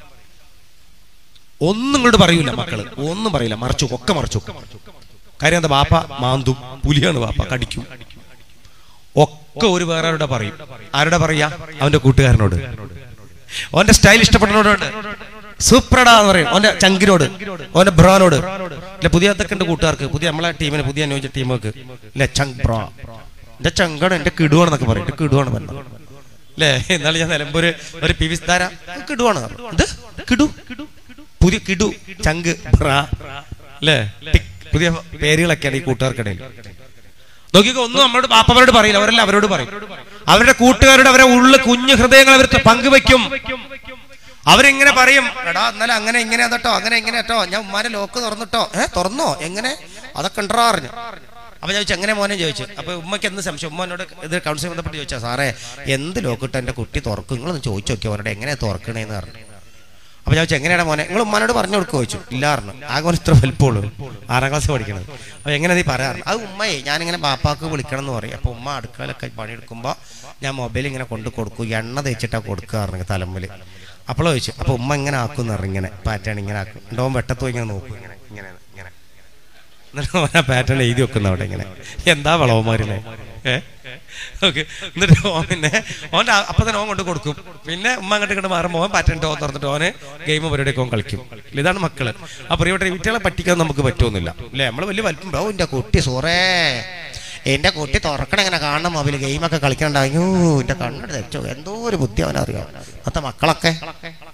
Speaker 1: ഒന്നും ഇങ്ങോട്ട് പറയൂല മക്കള് ഒന്നും പറയില്ല മറച്ചു ഒക്കെ മറച്ചു കാര്യം എന്താ ബാപ്പ മാന്തും പുലിയാണ് ബാപ്പ കടിക്കും ഒക്കെ ഒരു വേറെ ആരുടെ പറയും ആരുടെ പറയാ അവന്റെ കൂട്ടുകാരനോട് ഓന്റെ സ്റ്റൈൽ ഇഷ്ടപ്പെട്ടവനോട് സൂപ്പറടാ എന്ന് പറയും ഓന്റെ ചങ്കിനോട് ഓന്റെ ബ്രോനോട് ഇല്ല പുതിയ അതൊക്കെ ഉണ്ട് കൂട്ടുകാർക്ക് പുതിയ നമ്മളെ ടീമിന് പുതിയ അനുയോജ്യ ടീമൊക്കെ ഇല്ല ചങ്ക് ബ്രോ എന്റെ ചങ്കാണ് എന്റെ കിടുവാണെന്നൊക്കെ പറയും എന്റെ കിടുവാണ് പറഞ്ഞത് അല്ലേ എന്നാലും ഞാൻ നിലമ്പൂര് ഒരു പി വി ധാര കിടുവാണ് പറഞ്ഞു. എന്ത് കിടു പുതിയ കിടു ചങ്ക് ബ്രാ അല്ലേ ടിക്. പുതിയ പേരുകളൊക്കെയാണ് ഈ കൂട്ടുകാർക്കിടയിൽ നോക്കിക്കോ ഒന്നും നമ്മളോട് ബാപ്പവരോട് പറയില്ല അവരെല്ലാം അവരോട് പറയും അവരുടെ കൂട്ടുകാരുടെ അവരെ ഉള്ളു കുഞ്ഞു ഹൃദയങ്ങൾ അവർ പങ്കുവെക്കും അവരിങ്ങനെ പറയും എടാ ഇന്നലെ അങ്ങനെ ഇങ്ങനെ കേട്ടോ അങ്ങനെ ഇങ്ങനെ കേട്ടോ ഞാൻ ഉമ്മാരെ ലോക്ക് തുറന്നിട്ടോ ഏ തുറന്നോ എങ്ങനെ അതൊക്കെ ഉണ്ടോ അറിഞ്ഞു അപ്പൊ ഞാൻ ചോദിച്ചു എങ്ങനെ മോനെ ചോദിച്ചു അപ്പൊ ഉമ്മയ്ക്ക് എന്ത് സംശയം ഉമ്മനോട് ഇത് കൗൺസിൽ ബന്ധപ്പെട്ട് ചോദിച്ചാ സാറേ എന്ത് ലോക്കിട്ട് എന്റെ കുട്ടി തുറക്കും നിങ്ങളൊന്ന് ചോദിച്ചു നോക്കിയോ അവരുടെ എങ്ങനെ തുറക്കണേന്ന് പറഞ്ഞു അപ്പൊ ഞാൻ ചോദിച്ചു എങ്ങനെയാണ് മോനെ നിങ്ങൾ ഉമ്മാനോട് പറഞ്ഞു കൊടുക്കുക ചോദിച്ചു ഇല്ല പറഞ്ഞു ആകെ ഒരു ഇത്ര വലിപ്പമുള്ളൂ ആറാം ക്ലാസ് പഠിക്കണത് അപ്പൊ എങ്ങനെ നീ പറയാറ് അത് ഉമ്മയെ ഞാനിങ്ങനെ ബാപ്പാക്ക് വിളിക്കണം എന്ന് പറയും അപ്പൊ ഉമ്മ അടുക്കളയിലൊക്കെ പണിയെടുക്കുമ്പോ ഞാൻ മൊബൈൽ ഇങ്ങനെ കൊണ്ട് കൊടുക്കും എണ്ണ തേച്ചിട്ടാ കൊടുക്കാറുണ്ട് തലമ്മില് അപ്പോൾ ചോദിച്ചു അപ്പൊ ഉമ്മ ഇങ്ങനെ ആക്കും എന്ന് പറഞ്ഞു ഇങ്ങനെ പാറ്റേൺ ഇങ്ങനെ ആക്കും ഉണ്ടോ വെട്ടത്ത് പോയി ഇങ്ങനെ നോക്കും ഇങ്ങനെ ഇങ്ങനെ ഇങ്ങനെ എന്നിട്ട് ഓൻ ആ പാറ്റേൺ എഴുതി വെക്കുന്ന അവിടെ ഇങ്ങനെ എന്താ വളവന്മാരില്ലേ ഏ ഓക്കെ എന്നിട്ട് ഓൻ പിന്നെ ഓൻ്റെ ആ- അപ്പൊ തന്നെ ഓൻ കൊണ്ട് കൊടുക്കും പിന്നെ ഉമ്മ അങ്ങോട്ട് ഇങ്ങോട്ട് മാറുമ്പോൾ ഓൻ പാറ്റേൺ ഓൻ തുറന്നിട്ട് ഓന് ഗെയിം പരിപാടിയൊക്കെ ഓൻ കളിക്കും ഇതാണ് മക്കള് ആ പ്രിയപ്പെട്ട വീട്ടുകളെ പറ്റിക്കാൻ നമുക്ക് പറ്റുമെന്നില്ല അല്ലേ നമ്മൾ വലിയ വലിപ്പം ഓ എന്റെ കുട്ടി സോറേ എന്റെ കുട്ടി തുറക്കണ ഇങ്ങനെ കാണണം മൊബൈൽ ഗെയിമൊക്കെ കളിക്കണ്ടാവും എന്റെ കണ്ണെടുത്ത് വെച്ചോ എന്തോ ഒരു ബുദ്ധി അവനറിയാം അന്നത്തെ മക്കളൊക്കെ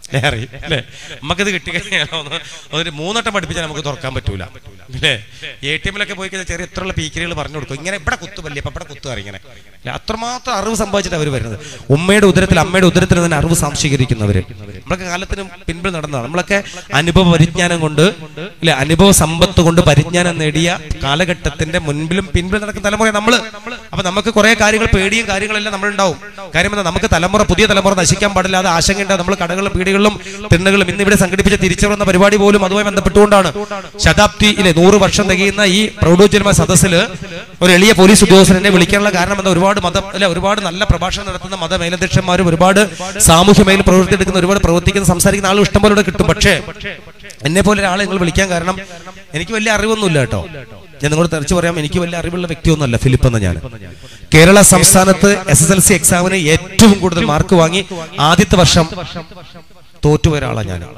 Speaker 1: അല്ലേ അറിയും അല്ലേ നമുക്കിത് കിട്ടിക്കഴിഞ്ഞാൽ ഒന്ന് ഒരു മൂന്നെട്ടം പഠിപ്പിച്ചാൽ നമുക്ക് തുറക്കാൻ പറ്റൂല അല്ലേ എ ടി എമ്മിലൊക്കെ പോയി കഴിഞ്ഞാൽ ചെറിയ എത്രയുള്ള പീക്കലുകൾ പറഞ്ഞു കൊടുക്കും ഇങ്ങനെ ഇവിടെ കുത്തു വല്ലേ അപ്പൊ ഇവിടെ കുത്തു ഇങ്ങനെ അല്ലേ? അത്രമാത്രം അറിവ് സംഭവിച്ചിട്ട് അവർ വരുന്നത് ഉമ്മയുടെ ഉദരത്തിൽ അമ്മയുടെ ഉദരത്തിൽ തന്നെ അറിവ് സംശീകരിക്കുന്നവര് നമ്മളൊക്കെ കാലത്തിന് പിൻപിൽ നടന്നതാണ് നമ്മളൊക്കെ അനുഭവ പരിജ്ഞാനം കൊണ്ട് ഇല്ല അനുഭവ സമ്പത്ത് കൊണ്ട് പരിജ്ഞാനം നേടിയ കാലഘട്ടത്തിന്റെ മുൻപിലും പിൻപിൽ നടക്കുന്ന തലമുറ നമ്മള് അപ്പൊ നമുക്ക് കുറെ കാര്യങ്ങൾ പേടിയും കാര്യങ്ങളെല്ലാം നമ്മളുണ്ടാവും കാര്യം എന്താ നമുക്ക് തലമുറ പുതിയ തലമുറ നശിക്കാൻ പാടില്ലാതെ ആശങ്കയുണ്ട് നമ്മൾ കടകളും പീടികളിലും തിണ്ണുകളും ഇന്ന് ഇവിടെ സംഘടിപ്പിച്ച തിരിച്ചറിയുന്ന പരിപാടി പോലും അതുമായി ബന്ധപ്പെട്ടുകൊണ്ടാണ് ശതാബ്ദിയിലെ നൂറ് വർഷം തികയുന്ന ഈ പ്രൗഢോജ്വലമായ സദസ്സിൽ ഒരു എളിയ പോലീസ് ഉദ്യോഗസ്ഥനെ വിളിക്കാനുള്ള കാരണം എന്താ ഒരുപാട് മതം അല്ലെ ഒരുപാട് നല്ല പ്രഭാഷണം നടത്തുന്ന മത മേലധ്യക്ഷന്മാരും ഒരുപാട് സാമൂഹ്യ മേഖല പ്രവൃത്തി എടുക്കുന്ന ഒരുപാട് പ്രവർത്തിക്കുന്ന സംസാരിക്കുന്ന ആളുകൾ ഇഷ്ടം പോലെ ഇവിടെ കിട്ടും പക്ഷേ എന്നെ പോലെ ഒരാളെ നിങ്ങൾ വിളിക്കാൻ കാരണം എനിക്ക് വലിയ അറിവൊന്നുമില്ല കേട്ടോ ഞാൻ നിങ്ങളോട് തെറിച്ച് പറയാം എനിക്ക് വലിയ അറിവുള്ള വ്യക്തിയൊന്നുമല്ല ഫിലിപ്പ് എന്ന ഞാൻ കേരള സംസ്ഥാനത്ത് എസ് എസ് എൽ സി എക്സാമിന് ഏറ്റവും കൂടുതൽ മാർക്ക് വാങ്ങി ആദ്യത്തെ വർഷം തോറ്റുപോയ ഒരാളാണ് ഞാൻ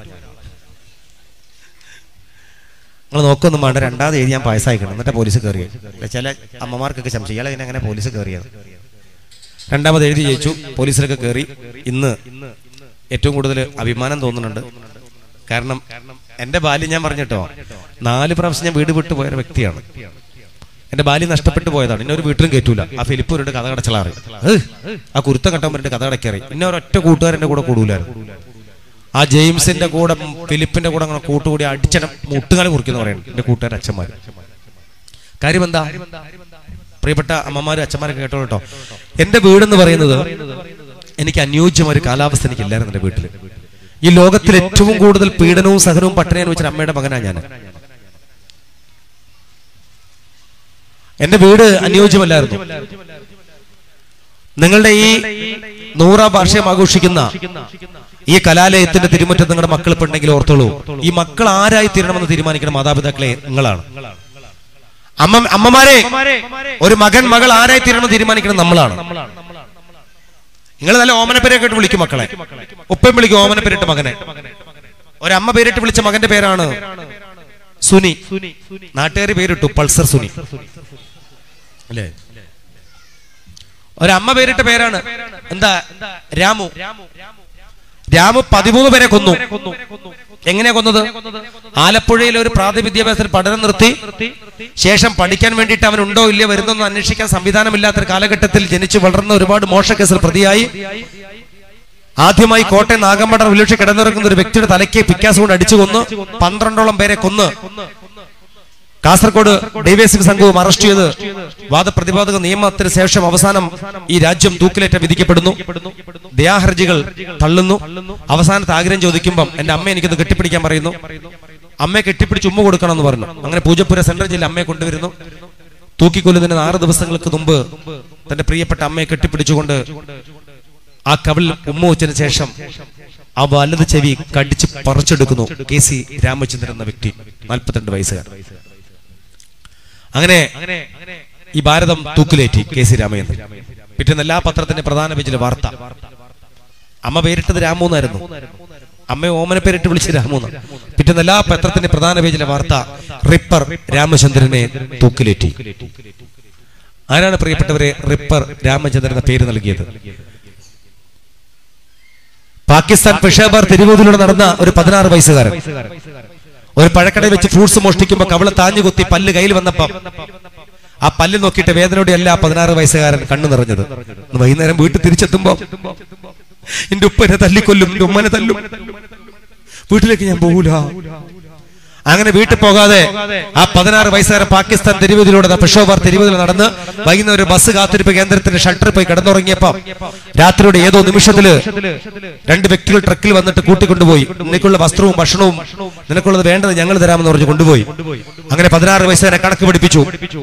Speaker 1: നിങ്ങൾ നോക്കൊന്നും വേണ്ട രണ്ടാമത് എഴുതി ഞാൻ പായസമായിക്കണം എന്നിട്ട് പോലീസ് കയറിയത് ചില അമ്മമാർക്കൊക്കെ സംശയം ഇയാളെ ഇതിനെ അങ്ങനെ പോലീസ് കയറിയത് രണ്ടാമത് എഴുതി ജയിച്ചു പോലീസിലൊക്കെ കയറി ഇന്ന് ഏറ്റവും കൂടുതൽ അഭിമാനം തോന്നുന്നുണ്ട് കാരണം എന്റെ ബാല്യം ഞാൻ പറഞ്ഞിട്ടോ നാല് പ്രാവശ്യം ഞാൻ വീട് വിട്ടു പോയ ഒരു വ്യക്തിയാണ് എന്റെ ബാല്യം നഷ്ടപ്പെട്ടു പോയതാണ് ഇന്നെ ഒരു വീട്ടിലും കയറ്റൂല ആ ഫിലിപ്പ് ഒരു കഥ കടച്ചലാറി ആ കുരുത്തം കട്ടം പറഞ്ഞിട്ട് കഥ കടക്കറി ഇന്നെ ഒരൊറ്റ കൂട്ടുകാരന്റെ കൂടെ കൂടൂലായിരുന്നു ആ ജെയിംസിന്റെ കൂടെ ഫിലിപ്പിന്റെ കൂടെ അങ്ങനെ കൂട്ടുകൂടി അടിച്ചട മുട്ടുകാലി കുറിക്കുന്ന പറയുന്നത് എന്റെ കൂട്ടുകാർ അച്ഛന്മാർ കാര്യം എന്താ പ്രിയപ്പെട്ട അമ്മമാരും അച്ഛന്മാരൊക്കെ കേട്ടോ കേട്ടോ എന്റെ വീടെന്ന് പറയുന്നത് എനിക്ക് അനുയോജ്യമായ ഒരു കാലാവസ്ഥ എനിക്കില്ലായിരുന്നു എന്റെ വീട്ടിൽ ഈ ലോകത്തിൽ ഏറ്റവും കൂടുതൽ പീഡനവും സഹനവും പട്ടിണിയും വെച്ച അമ്മയുടെ മകനാണ് ഞാൻ എന്റെ വീട് അനുയോജ്യമല്ലായിരുന്നു നിങ്ങളുടെ ഈ നൂറാം വാർഷികം ആഘോഷിക്കുന്ന ഈ കലാലയത്തിന്റെ തിരുമുറ്റത്ത് നിങ്ങളുടെ മക്കൾ ഇപ്പൊ ഉണ്ടെങ്കിൽ ഓർത്തോളൂ ഈ മക്കൾ ആരായി തീരണമെന്ന് തീരുമാനിക്കുന്ന മാതാപിതാക്കളെ നിങ്ങളാണ് അമ്മ അമ്മമാരെ ഒരു മകൻ മകൾ ആരായി തീരണമെന്ന് തീരുമാനിക്കുന്നത് നമ്മളാണ് നിങ്ങൾ നല്ല ഓമനപ്പേരൊക്കെ ഇട്ട് വിളിക്കും മക്കളെ ഉപ്പയും വിളിക്കും ഓമനപ്പേരിട്ട് മകനെ ഒരമ്മ പേരിട്ട് വിളിച്ച മകന്റെ പേരാണ് സുനി നാട്ടുകാരി പേരിട്ടു പൾസർ സുനി അല്ലേ ഒരമ്മ പേരിട്ട പേരാണ് എന്താ രാമു രാമു പതിമൂന്ന് പേരെ കൊന്നു എങ്ങനെയാ കൊന്നത് ആലപ്പുഴയിൽ ഒരു പ്രാഥമിക വിദ്യാഭ്യാസത്തിൽ പഠനം നിർത്തി ശേഷം പഠിക്കാൻ വേണ്ടിയിട്ട് അവൻ ഉണ്ടോ ഇല്ലയോ വരുന്നൊന്നും അന്വേഷിക്കാൻ സംവിധാനമില്ലാത്ത ഒരു കാലഘട്ടത്തിൽ ജനിച്ചു വളർന്ന ഒരുപാട് മോശക്കേസിൽ പ്രതിയായി ആദ്യമായി കോട്ടയം നാഗമ്പട വിലക്ഷി കിടന്നിറങ്ങുന്ന ഒരു വ്യക്തിയുടെ തലയ്ക്ക് പിക്കാസ് കൊണ്ട് അടിച്ചു കൊന്ന് പന്ത്രണ്ടോളം പേരെ കൊന്ന് കാസർഗോഡ് ഡിവൈഎസ്പി സംഘവും അറസ്റ്റ് ചെയ്ത് വാദപ്രതിപാദക നിയമത്തിന് ശേഷം അവസാനം ഈ രാജ്യം തൂക്കിലേറ്റ വിധിക്കപ്പെടുന്നു ദയാഹർജികൾ തള്ളുന്നു അവസാനത്തെ ആഗ്രഹം ചോദിക്കുമ്പം എന്റെ അമ്മ എനിക്കത് കെട്ടിപ്പിടിക്കാൻ പറയുന്നു അമ്മയെ കെട്ടിപ്പിടിച്ച് ഉമ്മ കൊടുക്കണം എന്ന് പറഞ്ഞു അങ്ങനെ പൂജപ്പുര സെൻട്രൽ ജില്ല അമ്മയെ കൊണ്ടുവരുന്നു തൂക്കിക്കൊല്ലുന്നതിന് ആറ് ദിവസങ്ങൾക്ക് മുമ്പ് തന്റെ പ്രിയപ്പെട്ട അമ്മയെ കെട്ടിപ്പിടിച്ചുകൊണ്ട് ആ കവിൾ ഉമ്മ വെച്ചതിന് ശേഷം ആ വലത് ചെവി കടിച്ച് പറിച്ചെടുക്കുന്നു കെ സി രാമചന്ദ്രൻ എന്ന വ്യക്തി നാൽപ്പത്തിരണ്ട് വയസ്സുകാരൻ അങ്ങനെ ഈ ഭാരതം തൂക്കിലേറ്റി കെ സി രാമചന്ദ്രൻ പിറ്റേന്ന് എല്ലാ പത്രത്തിന്റെ പ്രധാന പേജിലെ വാർത്ത അമ്മ പേരിട്ടത് രാമു എന്നായിരുന്നു അമ്മ ഓമന പേരിട്ട് വിളിച്ച് രാമു എന്ന് പിറ്റേന്ന് എല്ലാ പത്രത്തിന്റെ പ്രധാന പേജിലെ വാർത്ത റിപ്പർ രാമചന്ദ്രനെ തൂക്കിലേറ്റി ആരാണ് പ്രിയപ്പെട്ടവരെ റിപ്പർ രാമചന്ദ്രൻ എന്ന പേര് നൽകിയത് പാകിസ്ഥാൻ പെഷാബാർ തിരുവൂതിലൂടെ നടന്ന ഒരു പതിനാറ് വയസ്സുകാരൻ ഒരു പഴക്കടയിൽ വെച്ച് ഫ്രൂട്ട്സ് മോഷ്ടിക്കുമ്പോ കവള താഞ്ഞു കുത്തി പല്ല് കയ്യിൽ വന്നപ്പം ആ പല്ല് നോക്കിയിട്ട് വേദനയോടെ അല്ല ആ പതിനാറ് വയസ്സുകാരൻ കണ്ണു നിറഞ്ഞത് ഇന്ന് വൈകുന്നേരം വീട്ടിൽ തിരിച്ചെത്തുമ്പോ എന്റെ ഉപ്പനെ തല്ലിക്കൊല്ലും എന്റെ ഉമ്മനെ തല്ലും വീട്ടിലേക്ക് ഞാൻ പോകൂല അങ്ങനെ വീട്ടിൽ പോകാതെ ആ പതിനാറ് വയസ്സുകാരൻ പാകിസ്ഥാൻ തെരുവുതിലൂടെ പെഷോബാർ തെരുവുതിൽ നടന്ന് വൈകുന്നേരം ഒരു ബസ് കാത്തിരിപ്പ് കേന്ദ്രത്തിന്റെ ഷട്ടറിൽ പോയി കിടന്നുറങ്ങിയപ്പോ രാത്രിയുടെ ഏതോ നിമിഷത്തില് രണ്ട് വ്യക്തികൾ ട്രക്കിൽ വന്നിട്ട് കൂട്ടിക്കൊണ്ടുപോയി നിനക്കുള്ള വസ്ത്രവും ഭക്ഷണവും നിനക്കുള്ളത് വേണ്ടത് ഞങ്ങൾ തരാമെന്ന് പറഞ്ഞ് കൊണ്ടുപോയി അങ്ങനെ പതിനാറ് വയസ്സുകാരെ കണക്ക് പഠിപ്പിച്ചു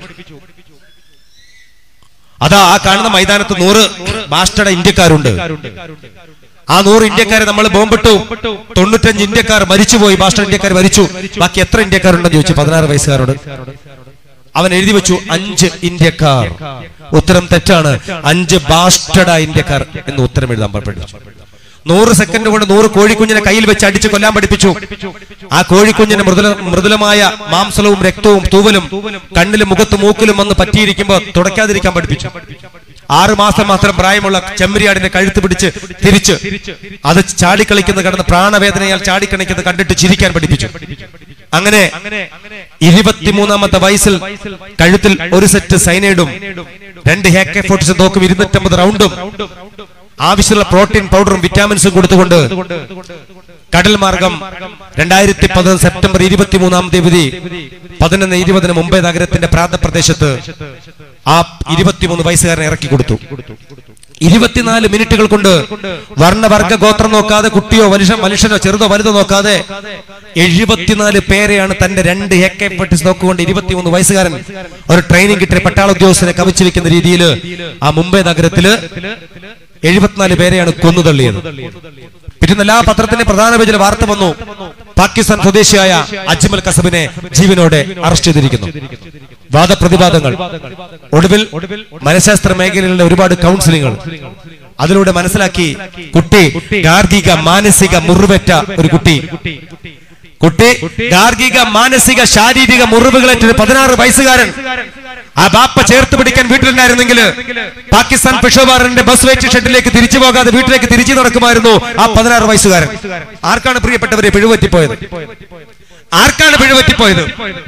Speaker 1: അതാ ആ കാണുന്ന മൈതാനത്ത് നൂറ് ബാസ്റ്റഡ ഇന്ത്യക്കാരുണ്ട് ആ നൂറ് ഇന്ത്യക്കാരെ നമ്മൾ ബോംബിട്ടു തൊണ്ണൂറ്റഞ്ച് ഇന്ത്യക്കാർ മരിച്ചുപോയി ബാസ്റ്റർ ഇന്ത്യക്കാർ മരിച്ചു ബാക്കി എത്ര ഇന്ത്യക്കാരുണ്ടെന്ന് ചോദിച്ചു പതിനാറ് വയസ്സുകാരോട് അവൻ എഴുതി വെച്ചു അഞ്ച് ഇന്ത്യക്കാർ ഉത്തരം തെറ്റാണ് അഞ്ച് ബാസ്റ്റഡ ഇന്ത്യക്കാർ എന്ന് ഉത്തരം എഴുതാൻ പഠിപ്പിച്ചു നൂറ് സെക്കൻഡ് കൊണ്ട് നൂറ് കോഴിക്കുഞ്ഞിനെ കയ്യിൽ വെച്ച് അടിച്ച് കൊല്ലാൻ പഠിപ്പിച്ചു ആ കോഴിക്കുഞ്ഞിന്റെ മൃദുല മൃദുലമായ മാംസലവും രക്തവും തൂവലും കണ്ണിലും മുഖത്തും മൂക്കിലും വന്ന് പറ്റിയിരിക്കുമ്പോ തുടയ്ക്കാതിരിക്കാൻ പഠിപ്പിച്ചു ആറ് മാസം മാത്രം പ്രായമുള്ള ചെമ്മരിയാടിന്റെ കഴുത്ത് പിടിച്ച് തിരിച്ച് അത് ചാടിക്കളിക്കുന്ന കിടന്ന് പ്രാണവേദനയാൽ ചാടിക്കളിക്കുന്നത് കണ്ടിട്ട് ചിരിക്കാൻ പഠിപ്പിച്ചു അങ്ങനെ ഇരുപത്തിമൂന്നാമത്തെ വയസ്സിൽ കഴുത്തിൽ ഒരു സെറ്റ് സൈനൈഡും രണ്ട് ഹേക്കെ ഫോർട്ടിസ് തോക്കും ഇരുന്നൂറ്റമ്പത് റൗണ്ടും ആവശ്യമുള്ള പ്രോട്ടീൻ പൗഡറും വിറ്റാമിൻസും കൊടുത്തുകൊണ്ട് കടൽ മാർഗം രണ്ടായിരത്തി പതിനൊന്ന് സെപ്റ്റംബർ ഇരുപത്തിമൂന്നാം തീയതി പതിനൊന്ന് ഇരുപതിന് മുംബൈ നഗരത്തിന്റെ പ്രാന്തപ്രദേശത്ത് ആ ഇരുപത്തിമൂന്ന് വയസ്സുകാരനെ ഇറക്കി കൊടുത്തു ഇരുപത്തിനാല് മിനിറ്റുകൾ കൊണ്ട് വർണ്ണവർഗ ഗോത്രം നോക്കാതെ കുട്ടിയോ മനുഷ്യ മനുഷ്യനോ ചെറുതോ വലുതോ നോക്കാതെ എഴുപത്തിനാല് പേരെയാണ് തന്റെ രണ്ട് എക്കെ പെട്ടിസ് നോക്കുകൊണ്ട് ഇരുപത്തിമൂന്ന് വയസ്സുകാരൻ ഒരു ട്രെയിനിങ് കിട്ടിയ പട്ടാള ഉദ്യോഗസ്ഥനെ കവച്ചു വെക്കുന്ന രീതിയിൽ ആ മുംബൈ നഗരത്തില് എഴുപത്തിനാല് പേരെയാണ് കൊന്നുതള്ളിയത് പിറ്റേന്ന് എല്ലാ പത്രത്തിന്റെ പ്രധാന പേജിൽ വാർത്ത വന്നു പാകിസ്ഥാൻ സ്വദേശിയായ അജ്മൽ കസബിനെ ജീവനോടെ അറസ്റ്റ് ചെയ്തിരിക്കുന്നു വാദപ്രതിവാദങ്ങൾ ഒടുവിൽ മനഃശാസ്ത്ര മേഖലയിലുള്ള ഒരുപാട് കൗൺസിലിങ്ങൾ അതിലൂടെ മനസ്സിലാക്കി കുട്ടി ഗാർഹിക മാനസിക മുറിവേറ്റ ഒരു കുട്ടി കുട്ടി ഗാർഹിക മാനസിക ശാരീരിക മുറിവുകളേറ്റ ഒരു പതിനാറ് വയസ്സുകാരൻ ആ ബാപ്പ ചേർത്ത് പിടിക്കാൻ വീട്ടിലുണ്ടായിരുന്നെങ്കിൽ പാകിസ്ഥാൻ പെഷോവാറിന്റെ ബസ് വെയിറ്റ് ഷെഡിലേക്ക് തിരിച്ചു പോകാതെ വീട്ടിലേക്ക് തിരിച്ചു നടക്കുമായിരുന്നു ആ പതിനാറ് വയസ്സുകാരൻ ആർക്കാണ് പ്രിയപ്പെട്ടവരെ പിഴുപറ്റിപ്പോയത് ആർക്കാണ് പിഴുപറ്റിപ്പോയത്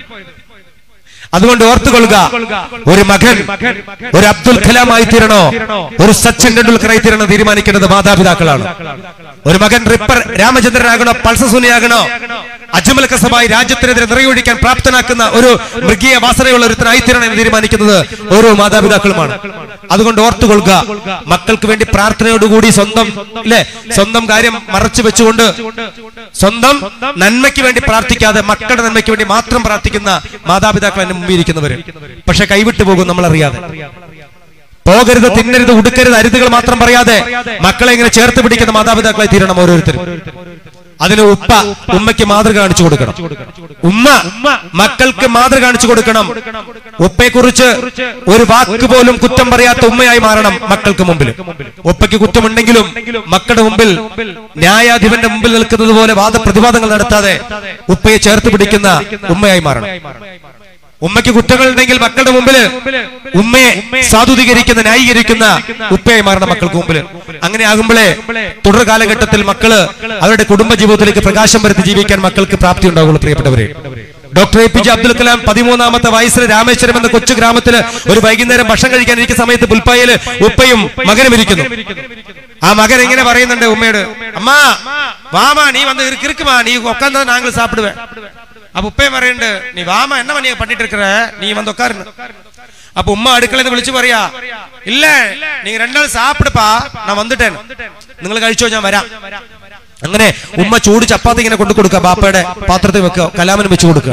Speaker 1: അതുകൊണ്ട് ഓർത്തുകൊള്ളുക ഒരു മകൻ ഒരു അബ്ദുൽ കലാം ആയി തീരണോ ഒരു സച്ചിൻ ടെണ്ടുൽക്കർ ആയി തീരണോ തീരുമാനിക്കേണ്ടത് മാതാപിതാക്കളാണ് ഒരു മകൻ റിപ്പർ രാമചന്ദ്രനാകണോ പൾസസുനിയാകണോ അജ്മൽ കസബായി രാജ്യത്തിനെതിരെ നിറയൊഴിക്കാൻ പ്രാപ്തനാക്കുന്ന ഒരു മൃഗീയ വാസനയുള്ള ഒരുത്തനായി തീരണം എന്ന് തീരുമാനിക്കുന്നത് ഓരോ മാതാപിതാക്കളുമാണ് അതുകൊണ്ട് ഓർത്തുകൊള്ളുക മക്കൾക്ക് വേണ്ടി പ്രാർത്ഥനയോടുകൂടി സ്വന്തം അല്ലെ സ്വന്തം കാര്യം മറച്ചു വെച്ചുകൊണ്ട് സ്വന്തം നന്മയ്ക്ക് വേണ്ടി പ്രാർത്ഥിക്കാതെ മക്കളുടെ നന്മയ്ക്ക് വേണ്ടി മാത്രം പ്രാർത്ഥിക്കുന്ന മാതാപിതാക്കൾ എന്നെ മുമ്പിൽ ഇരിക്കുന്നവര് പക്ഷെ കൈവിട്ടു പോകും നമ്മൾ അറിയാതെ പോകരുത് തിന്നരുത് ഉടുക്കരുത് അരുതുകൾ മാത്രം പറയാതെ മക്കളെ ഇങ്ങനെ ചേർത്ത് പിടിക്കുന്ന മാതാപിതാക്കളെ തീരണം ഓരോരുത്തരും അതിന് ഉപ്പ ഉമ്മയ്ക്ക് മാതൃക കാണിച്ചു കൊടുക്കണം ഉമ്മ മക്കൾക്ക് മാതൃക കാണിച്ചു കൊടുക്കണം ഉപ്പയെ കുറിച്ച് ഒരു വാക്ക് പോലും കുറ്റം പറയാത്ത ഉമ്മയായി മാറണം മക്കൾക്ക് മുമ്പിൽ ഉപ്പയ്ക്ക് കുറ്റമുണ്ടെങ്കിലും മക്കളുടെ മുമ്പിൽ ന്യായാധിപന്റെ മുമ്പിൽ നിൽക്കുന്നത് പോലെ വാദപ്രതിവാദങ്ങൾ നടത്താതെ ഉപ്പയെ ചേർത്ത് പിടിക്കുന്ന ഉമ്മയായി മാറണം ഉമ്മയ്ക്ക് കുറ്റങ്ങൾ ഉണ്ടെങ്കിൽ മക്കളുടെ മുമ്പിൽ ഉമ്മയെ സാധൂതീകരിക്കുന്ന ന്യായീകരിക്കുന്ന ഉപ്പയായി മാറണം മക്കൾക്ക് മുമ്പിൽ അങ്ങനെ ആകുമ്പോഴേ തുടർ കാലഘട്ടത്തിൽ മക്കള് അവരുടെ കുടുംബ ജീവിതത്തിലേക്ക് പ്രകാശം വരുത്തി ജീവിക്കാൻ മക്കൾക്ക് പ്രാപ്തി ഉണ്ടാവുള്ളൂ പ്രിയപ്പെട്ടവരെ doctor A P J Abdul Kalam പതിമൂന്നാമത്തെ വയസ്സിൽ രാമേശ്വരം എന്ന കൊച്ചു ഗ്രാമത്തില് ഒരു വൈകുന്നേരം ഭക്ഷണം കഴിക്കാൻ ഇരിക്കുന്ന സമയത്ത് പുൽപ്പായയില് ഉപ്പയും മകനും ഇരിക്കുന്നു ആ മകൻ എങ്ങനെ പറയുന്നുണ്ട് ഉമ്മയോട് അമ്മാ വാമാ നീ വന്ന് കിറുക്കുമാ നീ ഉക്കാന്താ നാങ്ങൾ സാപ്പിടുവേ அப்ப உப்பையும் வரேன் நீ வாமா என்ன பண்ணி பண்ணிட்டு இருக்கிற நீ வந்து உட்காருன்னு அப்ப உம்மா അടുക്കളയിൽ വിളിച്ചു പറയാ ഇല്ല നീ രണ്ടാൾ സാപ്പിടുപ്പാ ഞാൻ വന്നിട്ടേൻ നിങ്ങൾ കഴിച്ചോ ഞാൻ വരാം അങ്ങനെ ഉമ്മ ചൂട് ചപ്പാത്തി ഇങ്ങനെ കൊണ്ടു കൊടുക്കുക ബാപ്പയുടെ പാത്രത്തിൽ വെക്കുക കലാമിന് വെച്ച് കൊടുക്കുക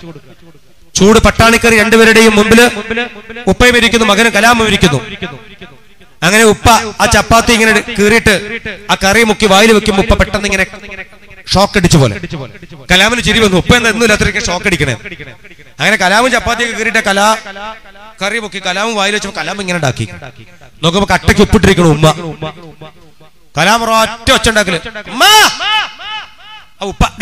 Speaker 1: ചൂട് പട്ടാണിക്കറി രണ്ടുപേരുടെയും മുമ്പില് ഉപ്പയും ഇരിക്കുന്നു മകനും കലാമും ഇരിക്കുന്നു അങ്ങനെ ഉപ്പ ആ ചപ്പാത്തി ഇങ്ങനെ കീറിയിട്ട് ആ കറി മുക്കി വായിൽ വെക്കുമ്പോ ഉപ്പ പെട്ടെന്ന് ഇങ്ങനെ ഷോക്ക് അടിച്ച പോലെ കലാമിന് ചിരി വന്നു ഉപ്പ എന്താ എന്നും അത്രയ്ക്ക് ഷോക്ക് അടിക്കണേ അങ്ങനെ കലാമും ചപ്പാത്തിയൊക്കെ കീറിയിട്ട് കലാ കറി മുക്കി കലാമും വായിൽ വെച്ചപ്പോ കലാം ഇങ്ങനെ ഉണ്ടാക്കി നോക്കുമ്പോ കട്ടയ്ക്ക് ഉപ്പിട്ടിരിക്കണു ഉമ്മ കലാം ഒറ്റ ഒച്ച ഉണ്ടാക്കല് ഉമ്മ ആ ഉപ്പ ഡേ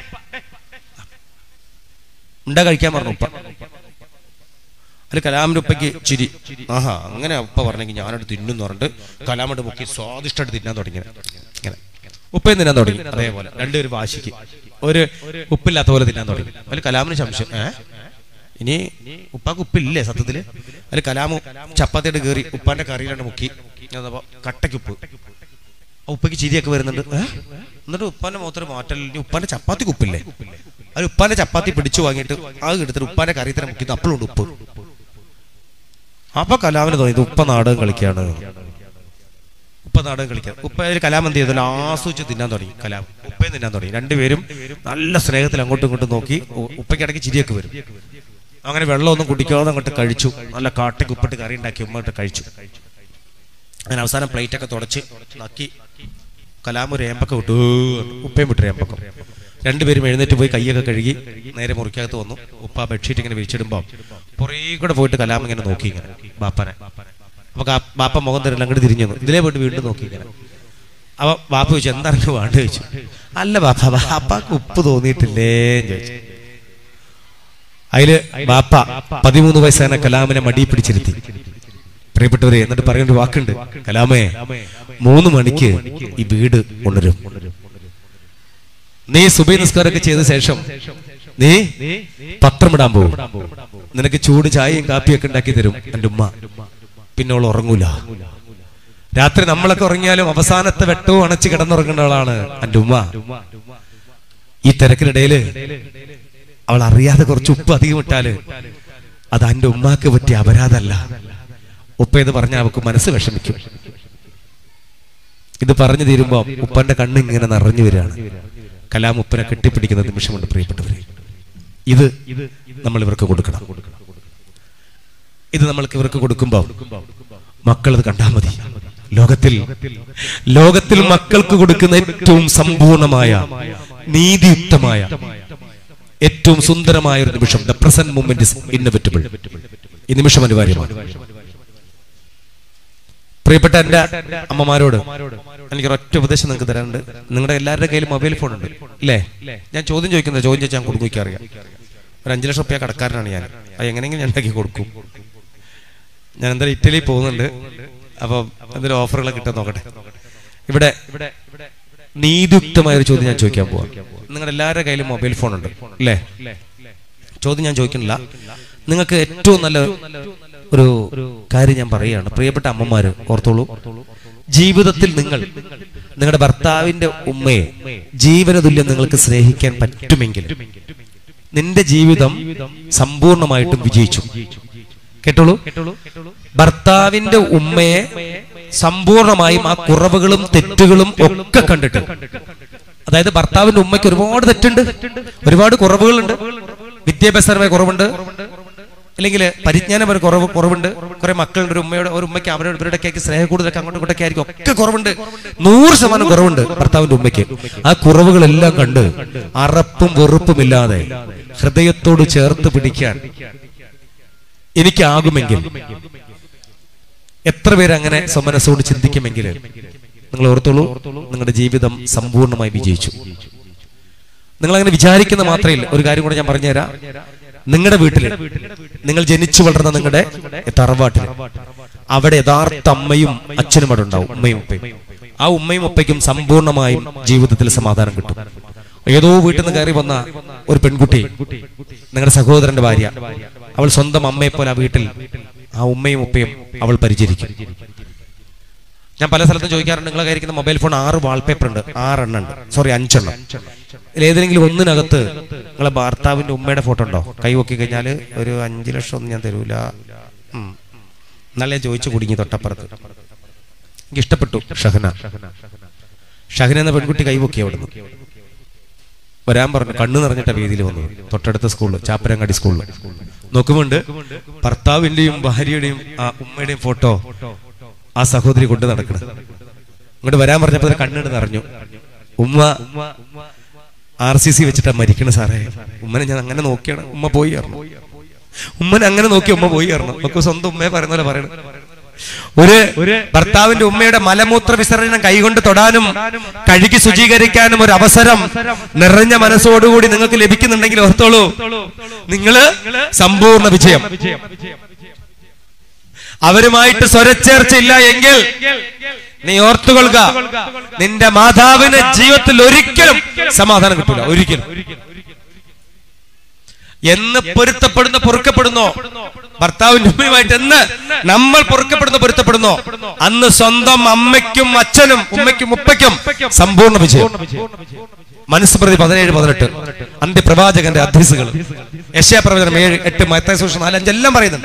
Speaker 1: ഉണ്ട കഴിക്കാൻ പറഞ്ഞു ഉപ്പ അതിൽ കലാമിന്റെ ഉപ്പയ്ക്ക് ചിരി ആഹാ അങ്ങനെ ഉപ്പ പറഞ്ഞെങ്കിൽ ഞാനോട് തിന്നും പറഞ്ഞിട്ട് കലാമിന്റെ മുക്കി സ്വാദിഷ്ടമായിട്ട് തിന്നാൻ തുടങ്ങി ഇങ്ങനെ ഉപ്പയും തിന്നാൻ തുടങ്ങി അതേപോലെ രണ്ടുപേരും വാശിക്ക് ഒരു ഉപ്പില്ലാത്ത പോലെ തിന്നാൻ തുടങ്ങി അതിൽ കലാമിന് സംശയം ഏ ഇനി ഉപ്പാക്ക് ഉപ്പില്ലേ സത്യത്തില് അതിൽ കലാമു ചപ്പാത്തിയായിട്ട് കയറി ഉപ്പാന്റെ കറിയിലാണ് മുക്കി എന്നപ്പോ കട്ടയ്ക്ക് ഉപ്പ് ആ ഉപ്പയ്ക്ക് ചിരിയൊക്കെ വരുന്നുണ്ട് ഏ? എന്നിട്ട് ഉപ്പാന്റെ മുഖത്തൊരു മാറ്റല്ല ഇനി ഉപ്പാന്റെ ചപ്പാത്തിക്ക് ഉപ്പില്ലേ അത് ഉപ്പാന്റെ ചപ്പാത്തി പിടിച്ചു വാങ്ങിയിട്ട് അത് എടുത്തിട്ട് ഉപ്പാന്റെ കറി തന്നെ മുക്കിയിട്ട് അപ്പോഴുണ്ട് ഉപ്പ് അപ്പൊ കലാമിന് തോന്നി ഇത് ഉപ്പ നാടകം കളിക്കാണ് ഉപ്പ നാടകം കളിക്കാൻ ഉപ്പ അതിൽ കലാം എന്ത് ചെയ്തു ആസ്വദിച്ച് തിന്നാൻ തുടങ്ങി കലാം ഉപ്പയും തിന്നാൻ തുടങ്ങി രണ്ടുപേരും നല്ല സ്നേഹത്തിൽ അങ്ങോട്ടും ഇങ്ങോട്ടും നോക്കി ഉ- ഉപ്പയ്ക്കിടയ്ക്ക് ചിരിയൊക്കെ വരും അങ്ങനെ വെള്ളമൊന്നും കുടിക്കാതെ അങ്ങോട്ട് കഴിച്ചു നല്ല കാട്ടയ്ക്ക് ഉപ്പിട്ട് കറി ഉണ്ടാക്കി ഉമ്മ ഇട്ട് കഴിച്ചു അങ്ങനെ അവസാനം പ്ലേറ്റ് ഒക്കെ തുടച്ച് നക്കി കലാം ഒരു ഏമ്പക്കം വിട്ടു ഉപ്പയും വിട്ടു ഏമ്പക്കം രണ്ടുപേരും എഴുന്നേറ്റ് പോയി കൈയൊക്കെ കഴുകി നേരെ മുറിക്കകത്ത് വന്നു ഉപ്പ ബെഡ്ഷീറ്റ് ഇങ്ങനെ വിരിച്ചിടുമ്പോ പുറേ കൂടെ പോയിട്ട് കലാം ഇങ്ങനെ നോക്കി ഇങ്ങനെ ബാപ്പനെ അപ്പൊ കാ- ബാപ്പ മുഖം തരില്ല അങ്ങോട്ട് തിരിഞ്ഞു വന്നു ഇതിലേ പോയിട്ട് വീണ്ടും നോക്കി ഇങ്ങനെ അപ്പൊ ബാപ്പ ചോദിച്ചു എന്താണ് വേണ്ട ചോദിച്ചു അല്ല ബാപ്പ ബാപ്പാക്ക് ഉപ്പ് തോന്നിയിട്ടില്ലേ എന്ന് ചോദിച്ചു അതില് ബാപ്പ പതിമൂന്ന് വയസ്സായ കലാമിനെ മടി പിടിച്ചിരുത്തി പ്രിയപ്പെട്ടവരെ എന്നിട്ട് പറയുന്ന ഒരു വാക്കുണ്ട് കലാമേ മൂന്ന് മണിക്ക് ഈ വീട് ഉണരും നീ സുബൈ നിസ്കാരമൊക്കെ ചെയ്ത ശേഷം നീ പത്രമിടാൻ പോകും നിനക്ക് ചൂട് ചായയും കാപ്പിയൊക്കെ ഉണ്ടാക്കി തരും എന്റെ ഉമ്മ പിന്നെ അവൾ ഉറങ്ങൂല രാത്രി നമ്മളൊക്കെ ഉറങ്ങിയാലും അവസാനത്തെ വെട്ടവും അണച്ച് കിടന്നുറങ്ങുന്നവളാണ് എന്റെ ഉമ്മ ഈ തിരക്കിനിടയില് അവൾ അറിയാതെ കുറച്ച് ഉപ്പ് അധികം ഇട്ടാല് അത് എന്റെ ഉമ്മാക്ക് പറ്റിയ അപരാധമല്ല ഉപ്പ എന്ന് പറഞ്ഞാൽ അവക്ക് മനസ്സ് വിഷമിക്കും ഇത് പറഞ്ഞു തീരുമ്പോ ഉപ്പന്റെ കണ്ണ് ഇങ്ങനെ നിറഞ്ഞു വരികയാണ് കലാം ഉപ്പനെ കെട്ടിപ്പിടിക്കുന്ന നിമിഷമുണ്ട് പ്രിയപ്പെട്ടവരെ ഇത് നമ്മൾ ഇവർക്ക് കൊടുക്കണം ഇത് നമ്മൾക്ക് ഇവർക്ക് കൊടുക്കുമ്പോ മക്കൾ ഇത് കണ്ടാൽ മതി ലോകത്തിൽ ലോകത്തിൽ മക്കൾക്ക് കൊടുക്കുന്ന ഏറ്റവും സമ്പൂർണമായ നീതിയുക്തമായ ഏറ്റവും സുന്ദരമായ ഒരു നിമിഷം the present moment is inevitable ഈ നിമിഷം അനിവാര്യമാണ് പ്രിയപ്പെട്ട എന്റെ അമ്മമാരോട് എനിക്ക് ഒറ്റ ഉപദേശം നിങ്ങൾക്ക് തരാനുണ്ട് നിങ്ങളുടെ എല്ലാവരുടെ കയ്യിൽ മൊബൈൽ ഫോൺ ഉണ്ട് ഇല്ലേ ഞാൻ ചോദ്യം ചോദിക്കുന്നത് ചോദ്യം ചോദിച്ചാൽ ഞാൻ കൊടുക്കും അറിയാം ഒരു അഞ്ചു ലക്ഷം റുപ്യ കടക്കാരനാണ് ഞാൻ അത് എങ്ങനെയെങ്കിലും ഞാൻ ഉണ്ടാക്കി കൊടുക്കും ഞാൻ എന്തായാലും ഇറ്റലിയിൽ പോകുന്നുണ്ട് അപ്പൊ എന്തെങ്കിലും ഓഫറുകൾ കിട്ടാൻ നോക്കട്ടെ ഇവിടെ നീതിയുക്തമായ ഒരു ചോദ്യം ഞാൻ ചോദിക്കാൻ പോവാം നിങ്ങളുടെ എല്ലാവരുടെ കയ്യിലും മൊബൈൽ ഫോൺ ഉണ്ട് അല്ലേ ചോദ്യം ഞാൻ ചോദിക്കുന്നില്ല നിങ്ങൾക്ക് ഏറ്റവും നല്ല ഒരു കാര്യം ഞാൻ പറയുകയാണ് പ്രിയപ്പെട്ട അമ്മമാര് ഓർത്തോളൂ ജീവിതത്തിൽ നിങ്ങൾ നിങ്ങളുടെ ഭർത്താവിന്റെ ഉമ്മയെ ജീവനതുല്യം നിങ്ങൾക്ക് സ്നേഹിക്കാൻ പറ്റുമെങ്കിൽ നിന്റെ ജീവിതം സമ്പൂർണമായിട്ടും വിജയിച്ചു കേട്ടോളൂ ഭർത്താവിന്റെ ഉമ്മയെ സമ്പൂർണമായും ആ കുറവുകളും തെറ്റുകളും ഒക്കെ കണ്ടിട്ട് അതായത് ഭർത്താവിന്റെ ഉമ്മയ്ക്ക് ഒരുപാട് തെറ്റുണ്ട് ഒരുപാട് കുറവുകളുണ്ട് വിദ്യാഭ്യാസപരമായ കുറവുണ്ട് അല്ലെങ്കിൽ പരിജ്ഞാനപര കുറവ് കുറവുണ്ട് കുറെ മക്കളുണ്ട് ഒരു ഉമ്മയുടെ ഒരു ഉമ്മയ്ക്ക് അവരുടെ ഇവരുടെയൊക്കെ സ്നേഹം കൂടുതലൊക്കെ അങ്ങോട്ടും ഇങ്ങോട്ടൊക്കെ ആയിരിക്കും ഒക്കെ കുറവുണ്ട് നൂറ് ശതമാനം കുറവുണ്ട് ഭർത്താവിന്റെ ഉമ്മയ്ക്ക് ആ കുറവുകളെല്ലാം കണ്ട് അറപ്പും വെറുപ്പുമില്ലാതെ ഹൃദയത്തോട് ചേർത്ത് പിടിക്കാൻ എനിക്കാകുമെങ്കിൽ എത്ര പേര് അങ്ങനെ സ്വമനസ്സോട് ചിന്തിക്കുമെങ്കിൽ നിങ്ങൾ ഓർത്തോളൂ നിങ്ങളുടെ ജീവിതം സമ്പൂർണ്ണമായി വിജയിച്ചു നിങ്ങൾ അങ്ങനെ വിചാരിക്കുന്ന മാത്രമേ ഒരു കാര്യം കൂടെ ഞാൻ പറഞ്ഞുതരാം നിങ്ങളുടെ വീട്ടില് നിങ്ങൾ ജനിച്ചു വളർന്ന നിങ്ങളുടെ തറവാട്ടിൽ അവിടെ യഥാർത്ഥ അമ്മയും അച്ഛനും അവിടെ ഉണ്ടാവും ഉമ്മയും ഉപ്പയും ആ ഉമ്മയും ഉപ്പയ്ക്കും സമ്പൂർണ്ണമായും ജീവിതത്തിൽ സമാധാനം കിട്ടും ഏതോ വീട്ടിൽ നിന്ന് കയറി വന്ന ഒരു പെൺകുട്ടി നിങ്ങളുടെ സഹോദരന്റെ ഭാര്യ അവൾ സ്വന്തം അമ്മയെ പോലെ ആ വീട്ടിൽ ആ ഉമ്മയും ഉപ്പയും അവൾ പരിചരിക്കും ഞാൻ പല സ്ഥലത്തും ചോദിക്കാറുണ്ട് നിങ്ങളെ കയ്യിരിക്കുന്ന മൊബൈൽ ഫോൺ ആറ് വാൾപേപ്പർ ഉണ്ട് ആറെണ്ണം ഉണ്ട് സോറി അഞ്ചെണ്ണം ഇതിൽ ഏതെങ്കിലും ഒന്നിനകത്ത് നിങ്ങളെ ഭർത്താവിന്റെ ഉമ്മയുടെ ഫോട്ടോ ഉണ്ടോ കൈ പൊക്കി കഴിഞ്ഞാൽ ഒരു അഞ്ചു ലക്ഷം ഒന്നും ഞാൻ തരൂല ഉം. എന്നാലും ഞാൻ ചോദിച്ചു കുടുങ്ങി തൊട്ടപ്പുറത്ത് എനിക്ക് ഇഷ്ടപ്പെട്ടു ഷഹന ഷഹന എന്ന പെൺകുട്ടി കൈ പൊക്കി അവിടുന്ന് വരാൻ പറഞ്ഞു കണ്ണു നിറഞ്ഞിട്ട വേദിയിൽ വന്നു തൊട്ടടുത്ത സ്കൂളിൽ ചാപ്പരങ്ങാടി സ്കൂളിൽ നോക്കുമുണ്ട് ഭർത്താവിന്റെയും ഭാര്യയുടെയും ആ ഉമ്മയുടെയും ഫോട്ടോ ആ സഹോദരി കൊണ്ട് നടക്കണം ഇങ്ങോട്ട് വരാൻ പറഞ്ഞപ്പോ അതിന് കണ്ണിട്ട് നിറഞ്ഞു ഉമ്മ ആർ സി സി വെച്ചിട്ടാ മരിക്കണ സാറേ ഉമ്മനെ ഞാൻ അങ്ങനെ നോക്കിയാണ് ഉമ്മ പോയി അറിഞ്ഞു ഉമ്മനെ അങ്ങനെ നോക്കി ഉമ്മ പോയി അറിഞ്ഞു നമുക്ക് സ്വന്തം ഉമ്മയെ പറയുന്ന പോലെ പറയണം ഒരു ഭർത്താവിന്റെ ഉമ്മയുടെ മലമൂത്ര വിസർജനം കൈകൊണ്ട് തൊടാനും കഴുകി ശുചീകരിക്കാനും ഒരു അവസരം നിറഞ്ഞ മനസ്സോടുകൂടി നിങ്ങൾക്ക് ലഭിക്കുന്നുണ്ടെങ്കിൽ ഓർത്തോളൂ നിങ്ങള് സമ്പൂർണ്ണ വിജയം അവരുമായിട്ട് സ്വരച്ചേർച്ചയില്ല എങ്കിൽ നീ ഓർത്തുകൊള്ളുക നിന്റെ മാതാവിന് ജീവിതത്തിൽ ഒരിക്കലും സമാധാനം കിട്ടില്ല ഒരിക്കലും എന്ന് പൊരുത്തപ്പെടുന്ന പൊറുക്കപ്പെടുന്നോ ഭർത്താവിന്റെ ഉമ്മയുമായിട്ട് എന്ന് നമ്മൾ പൊറുക്കപ്പെടുന്ന പൊരുത്തപ്പെടുന്നോ അന്ന് സ്വന്തം അമ്മയ്ക്കും അച്ഛനും ഉമ്മയ്ക്കും ഉപ്പയ്ക്കും സമ്പൂർണ്ണ വിജയം മനസ്സ് പ്രതി പതിനേഴ് പതിനെട്ട് അന്ത്യപ്രവാചകന്റെ അധ്യസുകൾ യശയാപ്രവചനം ഏഴ് എട്ട് മത്തായ സൂക്ഷ്മം നാല് അഞ്ചെല്ലാം പറയുന്നുണ്ട്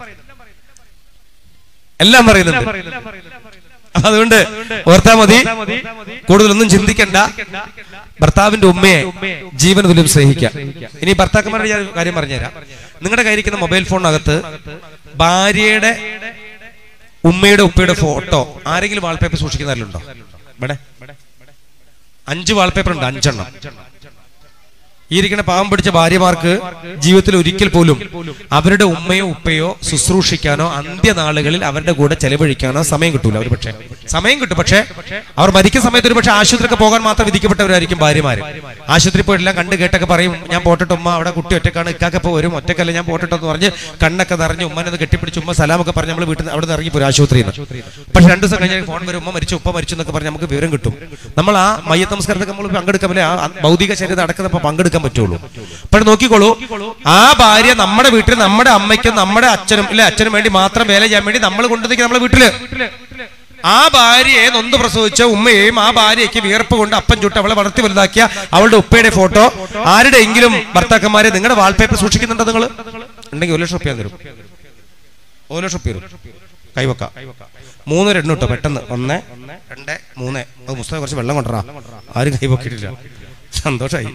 Speaker 1: എല്ലാം പറയുന്നുണ്ട് അതുകൊണ്ട് ഓർത്താ മതി കൂടുതലൊന്നും ചിന്തിക്കണ്ട ഭർത്താവിന്റെ ഉമ്മയെ ജീവന തുല്യം സ്നേഹിക്കുക ഇനി ഭർത്താക്കന്മാരുടെ ഞാൻ ഒരു കാര്യം പറഞ്ഞുതരാം നിങ്ങളുടെ കയ്യിരിക്കുന്ന മൊബൈൽ ഫോണിനകത്ത് ഭാര്യയുടെ ഉമ്മയുടെ ഉപ്പയുടെ ഫോട്ടോ ആരെങ്കിലും വാൾപേപ്പർ സൂക്ഷിക്കുന്നവരുണ്ടോ ഇവിടെ അഞ്ച് വാൾപേപ്പർ ഉണ്ട് അഞ്ചെണ്ണം ഈ ഇരിക്കുന്ന പാവം പിടിച്ച ഭാര്യമാർക്ക് ജീവിതത്തിൽ ഒരിക്കൽ പോലും അവരുടെ ഉമ്മയോ ഉപ്പയോ ശുശ്രൂഷിക്കാനോ അന്ത്യനാളുകളിൽ അവരുടെ കൂടെ ചെലവഴിക്കാനോ സമയം കിട്ടൂല ഒരു പക്ഷേ സമയം കിട്ടും പക്ഷേ അവർ മരിക്കുന്ന സമയത്ത് ഒരു പക്ഷേ ആശുപത്രിക്ക് പോകാൻ മാത്രം വിധിക്കപ്പെട്ടവരായിരിക്കും ഭാര്യമാര് ആശുപത്രി പോയിട്ടില്ല കണ്ട് കേട്ടൊക്കെ പറയും ഞാൻ പോട്ടിട്ട് ഉമ്മ അവിടെ കുട്ടി ഒറ്റക്കാണ് ഇക്കാക്കപ്പോൾ വരും ഒറ്റക്കല്ല ഞാൻ പോട്ടിട്ടെന്ന് പറഞ്ഞ് കണ്ണൊക്കെ നിറഞ്ഞ് ഉമ്മനെ കെട്ടിപ്പിടിച്ച് ഉമ്മ സലാമൊക്കെ പറഞ്ഞ് നമ്മൾ വീട്ടിൽ നിന്ന് അവിടെ നിന്ന് ഇറങ്ങി പോരും ആശുപത്രിയിൽ നിന്ന് പക്ഷെ രണ്ടു ദിവസം കഴിഞ്ഞാൽ ഫോൺ വരും ഉമ്മ മരിച്ചു ഉപ്പ മരിച്ചു എന്നൊക്കെ പറഞ്ഞ് നമുക്ക് വിവരം കിട്ടും നമ്മൾ ആ മയ്യത്ത് നമസ്കാരത്തിൽ നമ്മൾ പങ്കെടുക്കാൻ പറ്റില്ല ആ ഭൗതിക ശരീരം നടക്കുന്നപ്പോൾ പങ്കെടുക്കാൻ പറ്റുള്ളൂ അപ്പോൾ നോക്കിക്കോളൂ ആ ഭാര്യ നമ്മുടെ വീട്ടിൽ നമ്മുടെ അമ്മയ്ക്കും നമ്മുടെ അച്ഛനും ഇല്ല അച്ഛനും വേണ്ടി മാത്രം വേല ചെയ്യാൻ വേണ്ടി നമ്മൾ കൊണ്ടുവന്നിരിക്കും നമ്മുടെ വീട്ടില് ആ ഭാര്യയെ നൊന്ത് പ്രസവിച്ച ഉമ്മയെയും ആ ഭാര്യയ്ക്ക് വിയർപ്പ് കൊണ്ട് അപ്പം ചുട്ട് അവളെ വളർത്തി വലുതാക്കിയ അവളുടെ ഉപ്പയുടെ ഫോട്ടോ ആരുടെയെങ്കിലും ഭർത്താക്കന്മാരെ നിങ്ങളുടെ വാൾപേപ്പർ സൂക്ഷിക്കുന്നുണ്ടോ നിങ്ങൾ ഉണ്ടെങ്കിൽ ഒരു ലക്ഷം റുപ്യ തരും ഒരു ലക്ഷം റുപ്യ തരും കൈവക്ക മൂന്ന് രണ്ട് കേട്ടോ പെട്ടെന്ന് ഒന്ന് രണ്ട് മൂന്ന് അത് മുസ്തഫ കുറച്ച് വെള്ളം കൊണ്ടുവരാ ആരും കൈവക്കിയിട്ടില്ല സന്തോഷായി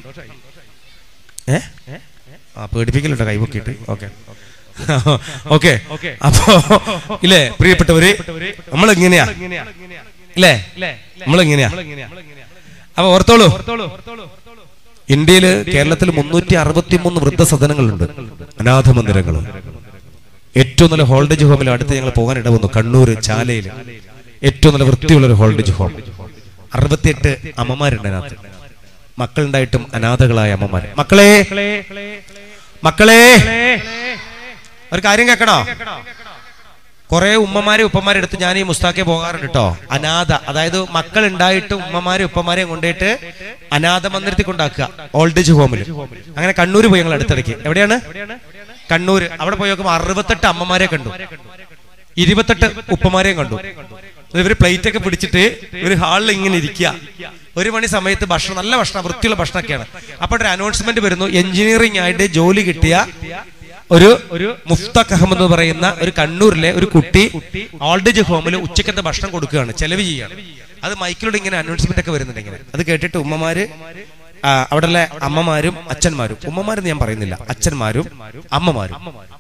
Speaker 1: ഏ ആ പേടിപ്പിക്കലുണ്ടോ കൈവക്കിയിട്ട് ഓക്കെ ഓക്കെ അപ്പോ ഇല്ലേ പ്രിയപ്പെട്ടവര് നമ്മൾ എങ്ങനെയാ ഇല്ലേ നമ്മൾ എങ്ങനെയാ അപ്പൊ ഓർത്തോളൂ ഇന്ത്യയില് കേരളത്തിൽ മുന്നൂറ്റി അറുപത്തി മൂന്ന് വൃദ്ധസദനങ്ങളുണ്ട് അനാഥ മന്ദിരങ്ങൾ ഏറ്റവും നല്ല ഹോൾഡേജ് ഹോമിൽ അടുത്ത് ഞങ്ങൾ പോകാൻ ഇടവന്നു കണ്ണൂർ ചാലയിൽ ഏറ്റവും നല്ല വൃത്തിയുള്ള ഒരു ഹോൾഡേജ് ഹോം അറുപത്തിയെട്ട് അമ്മമാരുണ്ട് അതിനകത്ത് മക്കളുണ്ടായിട്ടും അനാഥകളായ അമ്മമാർ മക്കളെ മക്കളെ ഒരു കാര്യം കേൾക്കണോ കുറെ ഉമ്മമാരെ ഉപ്പമാരെ എടുത്ത് ഞാൻ ഈ മുസ്താക്കെ പോകാറുണ്ട് കേട്ടോ അനാഥ അതായത് മക്കൾ ഉണ്ടായിട്ട് ഉമ്മമാരെ ഉപ്പമാരെയും കൊണ്ടുപോയിട്ട് അനാഥ മന്ദിരത്തിൽ കൊണ്ടാക്കുക ഓൾഡ് ഏജ് ഹോമിൽ അങ്ങനെ കണ്ണൂർ പോയി ഞങ്ങൾ അടുത്തിടയ്ക്ക് എവിടെയാണ് കണ്ണൂര് അവിടെ പോയി നോക്കുമ്പോൾ അറുപത്തെട്ട് അമ്മമാരെ കണ്ടു ഇരുപത്തെട്ട് ഉപ്പമാരെയും കണ്ടു ഇവര് പ്ലേറ്റ് ഒക്കെ പിടിച്ചിട്ട് ഒരു ഹാളിൽ ഇങ്ങനെ ഇരിക്കുക ഒരു മണി സമയത്ത് ഭക്ഷണം നല്ല ഭക്ഷണം വൃത്തിയുള്ള ഭക്ഷണമൊക്കെയാണ് അപ്പോൾ ഒരു അനൗൺസ്മെന്റ് വരുന്നു എഞ്ചിനീയറിംഗ് ആയിട്ട് ജോലി കിട്ടിയ ഒരു ഒരു മുഫ്തഖ് അഹമ്മദ് എന്ന് പറയുന്ന ഒരു കണ്ണൂരിലെ ഒരു കുട്ടി ഓൾഡ് ഏജ് ഹോമിൽ ഉച്ചക്കത്തെ ഭക്ഷണം കൊടുക്കുകയാണ് ചെലവ് ചെയ്യാണ് അത് മൈക്കിലൂടെ ഇങ്ങനെ അനൗൺസ്മെന്റ് ഒക്കെ വരുന്നുണ്ട് ഇങ്ങനെ അത് കേട്ടിട്ട് ഉമ്മമാര് ആ, അവിടെയുള്ള അമ്മമാരും അച്ഛന്മാരും ഉമ്മമാരെന്ന് ഞാൻ പറയുന്നില്ല അച്ഛന്മാരും അമ്മമാരും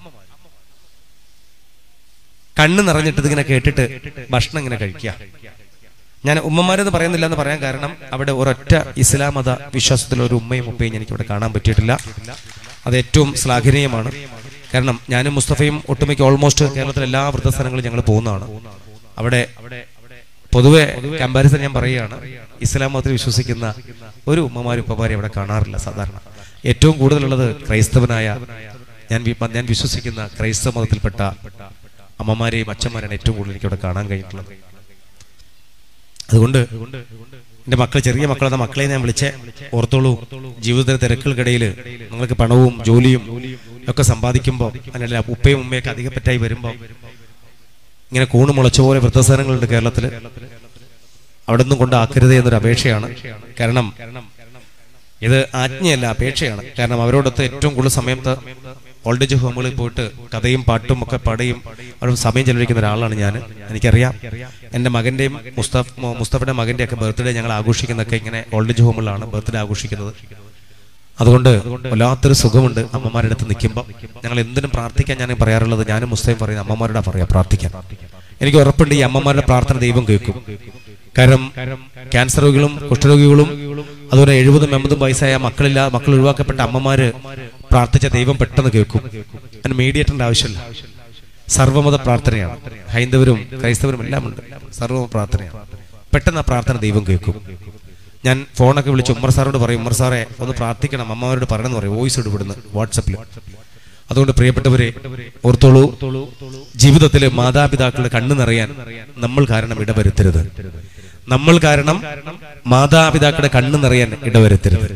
Speaker 1: കണ്ണ് നിറഞ്ഞിട്ട് ഇതിങ്ങനെ കേട്ടിട്ട് ഭക്ഷണം ഇങ്ങനെ കഴിക്കുക ഞാൻ ഉമ്മമാരെന്ന് പറയുന്നില്ല എന്ന് പറയാൻ കാരണം അവിടെ ഒരൊറ്റ ഇസ്ലാം മത വിശ്വാസത്തിലുള്ള ഒരു ഉമ്മയും ഉപ്പയും എനിക്ക് ഇവിടെ കാണാൻ പറ്റിയിട്ടില്ല അത് ഏറ്റവും ശ്ലാഘനീയമാണ് കാരണം ഞാനും മുസ്തഫയും ഒട്ടുമിക്ക ഓൾമോസ്റ്റ് കേരളത്തിലെ എല്ലാ വൃദ്ധസ്ഥലങ്ങളും ഞങ്ങൾ പോകുന്നതാണ് അവിടെ പൊതുവെ കമ്പാരിസൺ ഞാൻ പറയുകയാണ് ഇസ്ലാം മതത്തിൽ വിശ്വസിക്കുന്ന ഒരു ഉമ്മമാരും ഉപ്പമാരും അവിടെ കാണാറില്ല സാധാരണ ഏറ്റവും കൂടുതലുള്ളത് ക്രൈസ്തവനായ ഞാൻ വി- ഞാൻ വിശ്വസിക്കുന്ന ക്രൈസ്തവ മതത്തിൽപ്പെട്ട അമ്മമാരെയും അച്ഛന്മാരെയാണ് ഏറ്റവും കൂടുതൽ എനിക്ക് അവിടെ കാണാൻ കഴിഞ്ഞിട്ടുള്ളത് അതുകൊണ്ട് എന്റെ മക്കൾ ചെറിയ മക്കളെന്ന മക്കളെ ഞാൻ വിളിച്ച് ഓർത്തോളൂ ജീവിതത്തിലെ തിരക്കുകൾക്കിടയിൽ നിങ്ങൾക്ക് പണവും ജോലിയും ഒക്കെ സമ്പാദിക്കുമ്പോൾ അല്ലെങ്കിൽ ഉപ്പയും ഉമ്മയൊക്കെ അധികപ്പറ്റായി വരുമ്പോൾ ഇങ്ങനെ കൂണ് മുളച്ച പോലെ വൃദ്ധസദനങ്ങളുണ്ട് കേരളത്തിൽ അവിടെ നിന്നും കൊണ്ടാക്കരുത് എന്നൊരു അപേക്ഷയാണ് കാരണം ഇത് ആജ്ഞയല്ല അപേക്ഷയാണ് കാരണം അവരോടൊത്ത് ഏറ്റവും കൂടുതൽ സമയത്ത് ഓൾഡ് ഏജ് ഹോമുകളിൽ പോയിട്ട് കഥയും പാട്ടും ഒക്കെ പാടുകയും അവിടെ സമയം ചെലവഴിക്കുന്ന ഒരാളാണ് ഞാൻ എനിക്കറിയാം എൻ്റെ മകന്റെയും മുസ്തഫ് മുസ്തഫയുടെ മകന്റെ ഒക്കെ ബർത്ത്ഡേ ഞങ്ങൾ ആഘോഷിക്കുന്നതൊക്കെ ഇങ്ങനെ ഓൾഡ് ഏജ് ഹോമുകളിലാണ് ബർത്ത്ഡേ ആഘോഷിക്കുന്നത് അതുകൊണ്ട് വല്ലാത്തൊരു സുഖമുണ്ട് അമ്മമാരുടെ അടുത്ത് നിൽക്കുമ്പോൾ ഞങ്ങൾ എന്തിനും പ്രാർത്ഥിക്കാൻ ഞാൻ പറയാറുള്ളത് ഞാനും മുസ്ലിം പറയുന്ന അമ്മമാരുടെ പറയാ പ്രാർത്ഥിക്കാൻ എനിക്ക് ഉറപ്പുണ്ട് ഈ അമ്മമാരുടെ പ്രാർത്ഥന ദൈവം കേൾക്കും കാരണം ക്യാൻസർ രോഗികളും കുഷ്ഠരോഗികളും അതുപോലെ എഴുപതും എൺപതും വയസ്സായ മക്കളില്ല മക്കൾ ഒഴിവാക്കപ്പെട്ട അമ്മമാര് പ്രാർത്ഥിച്ച ദൈവം പെട്ടെന്ന് കേൾക്കും അതിന് മീഡിയേറ്ററിന്റെ ആവശ്യമില്ല സർവമത പ്രാർത്ഥനയാണ് ഹൈന്ദവരും ക്രൈസ്തവരും എല്ലാം ഉണ്ട് സർവമത പ്രാർത്ഥനയാണ് പെട്ടെന്ന് ആ പ്രാർത്ഥന ദൈവം കേൾക്കും ഞാൻ ഫോണൊക്കെ വിളിച്ച് ഉമ്മർ സാറോട് പറയും ഉമ്മർ സാറെ ഒന്ന് പ്രാർത്ഥിക്കണം അമ്മമാരോട് പറയണമെന്ന് പറയും വോയിസ് ഇടുപെടുന്നു വാട്സപ്പിൽ അതുകൊണ്ട് പ്രിയപ്പെട്ടവരെ ഓർത്തോളൂ ജീവിതത്തിലെ മാതാപിതാക്കളുടെ കണ്ണു നിറയാൻ നമ്മൾ കാരണം ഇടവരുത്തരുത് നമ്മൾ കാരണം മാതാപിതാക്കളുടെ കണ്ണു നിറയാൻ ഇടവരുത്തരുത്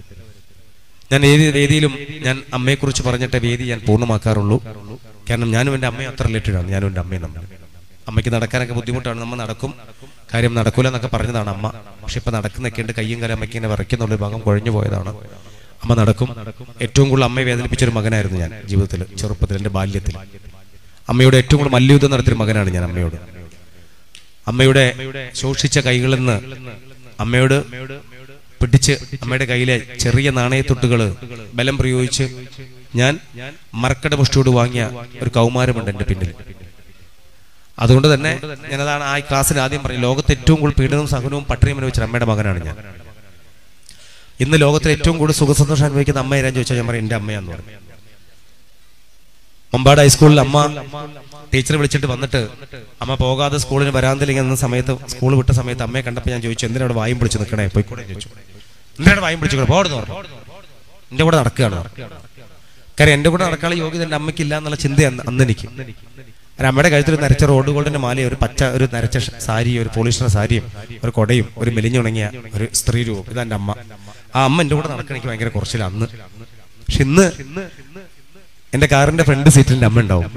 Speaker 1: ഞാൻ ഏത് വേദിയിലും ഞാൻ അമ്മയെക്കുറിച്ച് പറഞ്ഞിട്ട് വേദി ഞാൻ പൂർണ്ണമാക്കാറുള്ളൂ കാരണം ഞാനും എൻ്റെ അമ്മയും അത്ര റിലേറ്റഡ് ആണ് ഞാനും എൻ്റെ അമ്മയും നമ്മൾ അമ്മയ്ക്ക് നടക്കാനൊക്കെ ബുദ്ധിമുട്ടാണ് നമ്മൾ നടക്കും കാര്യം നടക്കൂല എന്നൊക്കെ പറഞ്ഞതാണ് അമ്മ പക്ഷെ ഇപ്പൊ നടക്കുന്നൊക്കെ ഉണ്ട് കയ്യും കാലം അമ്മയ്ക്ക് ഇങ്ങനെ വിറയ്ക്കുന്നുള്ള ഒരു ഭാഗം കുഴഞ്ഞു പോയതാണ് അമ്മ നടക്കും ഏറ്റവും കൂടുതൽ അമ്മയെ വേദനിപ്പിച്ച ഒരു മകനായിരുന്നു ഞാൻ ജീവിതത്തിൽ ചെറുപ്പത്തിൽ എൻ്റെ ബാല്യത്തിൽ അമ്മയോട് ഏറ്റവും കൂടുതൽ മല്യുദ്ധം നടത്തിയ മകനാണ് ഞാൻ അമ്മയോട് അമ്മയുടെ ശോഷിച്ച കൈകളിൽ നിന്ന് അമ്മയോട് പിടിച്ച് അമ്മയുടെ കയ്യിലെ ചെറിയ നാണയത്തൊട്ടുകള് ബലം പ്രയോഗിച്ച് ഞാൻ മറക്കട മുഷ്ടിയോട് വാങ്ങിയ ഒരു കൗമാരമുണ്ട് എന്റെ പിന്നിൽ അതുകൊണ്ട് തന്നെ ഞാനതാണ് ആ ക്ലാസ്സിൽ ആദ്യം പറഞ്ഞു ലോകത്ത് ഏറ്റവും കൂടുതൽ പീഡനവും സഹനവും പട്ടിണിയും അനുഭവിച്ച അമ്മയുടെ മകനാണ് ഞാൻ ഇന്ന് ലോകത്തിൽ ഏറ്റവും കൂടുതൽ സുഖസന്തോഷം അനുഭവിക്കുന്ന അമ്മ ആരാന്ന് ചോദിച്ചാൽ ഞാൻ പറയും എന്റെ അമ്മയാന്ന് പറയും മമ്പാട് ഹൈസ്കൂളിൽ അമ്മ ടീച്ചർ വിളിച്ചിട്ട് വന്നിട്ട് അമ്മ പോകാതെ സ്കൂളിന് വരാന്തയിൽ ഇങ്ങനെ നിന്ന സമയത്ത് സ്കൂൾ വിട്ട സമയത്ത് അമ്മയെ കണ്ടപ്പോൾ ഞാൻ ചോദിച്ചു എന്തിനാ അവിടെ വായും പിടിച്ച് നിൽക്കണേ പോയിക്കൂടെ എന്ന് ചോദിച്ചു എന്തിനാണ് വായും പിടിച്ചു പോടുന്നു പറഞ്ഞു എന്റെ കൂടെ നടക്കുകയാണ് കാര്യം എന്റെ കൂടെ നടക്കാനുള്ള യോഗ്യത എന്റെ അമ്മയ്ക്കില്ല എന്നുള്ള ചിന്ത അന്ന് അന്ന് എനിക്ക് ഒരു അമ്മയുടെ കഴുത്തിൽ ഒരു നരച്ച റോഡ് ഗോൾഡിന്റെ മാലയും ഒരു പച്ച ഒരു നരച്ച ഷ- സാരിയും ഒരു പോളിസ്റ്റർ സാരിയും ഒരു കൊടയും ഒരു മെലിഞ്ഞുണങ്ങിയ ഒരു സ്ത്രീ രൂപം ഇതാ എന്റെ അമ്മ ആ അമ്മ എന്റെ കൂടെ നടക്കാൻ എനിക്ക് ഭയങ്കര കുറച്ചില്ല അന്ന് പക്ഷെ ഇന്ന് എന്റെ കാറിന്റെ ഫ്രണ്ട് സീറ്റിൽ എന്റെ അമ്മ ഉണ്ടാവും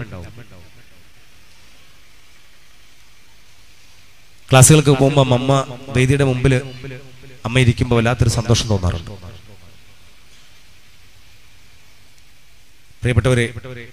Speaker 1: ക്ലാസ്സുകൾക്ക് പോകുമ്പോൾ അമ്മ വേദിയുടെ മുമ്പിൽ അമ്മ ഇരിക്കുമ്പോൾ വല്ലാത്തൊരു സന്തോഷം തോന്നാറുണ്ട് പ്രിയപ്പെട്ടവരെ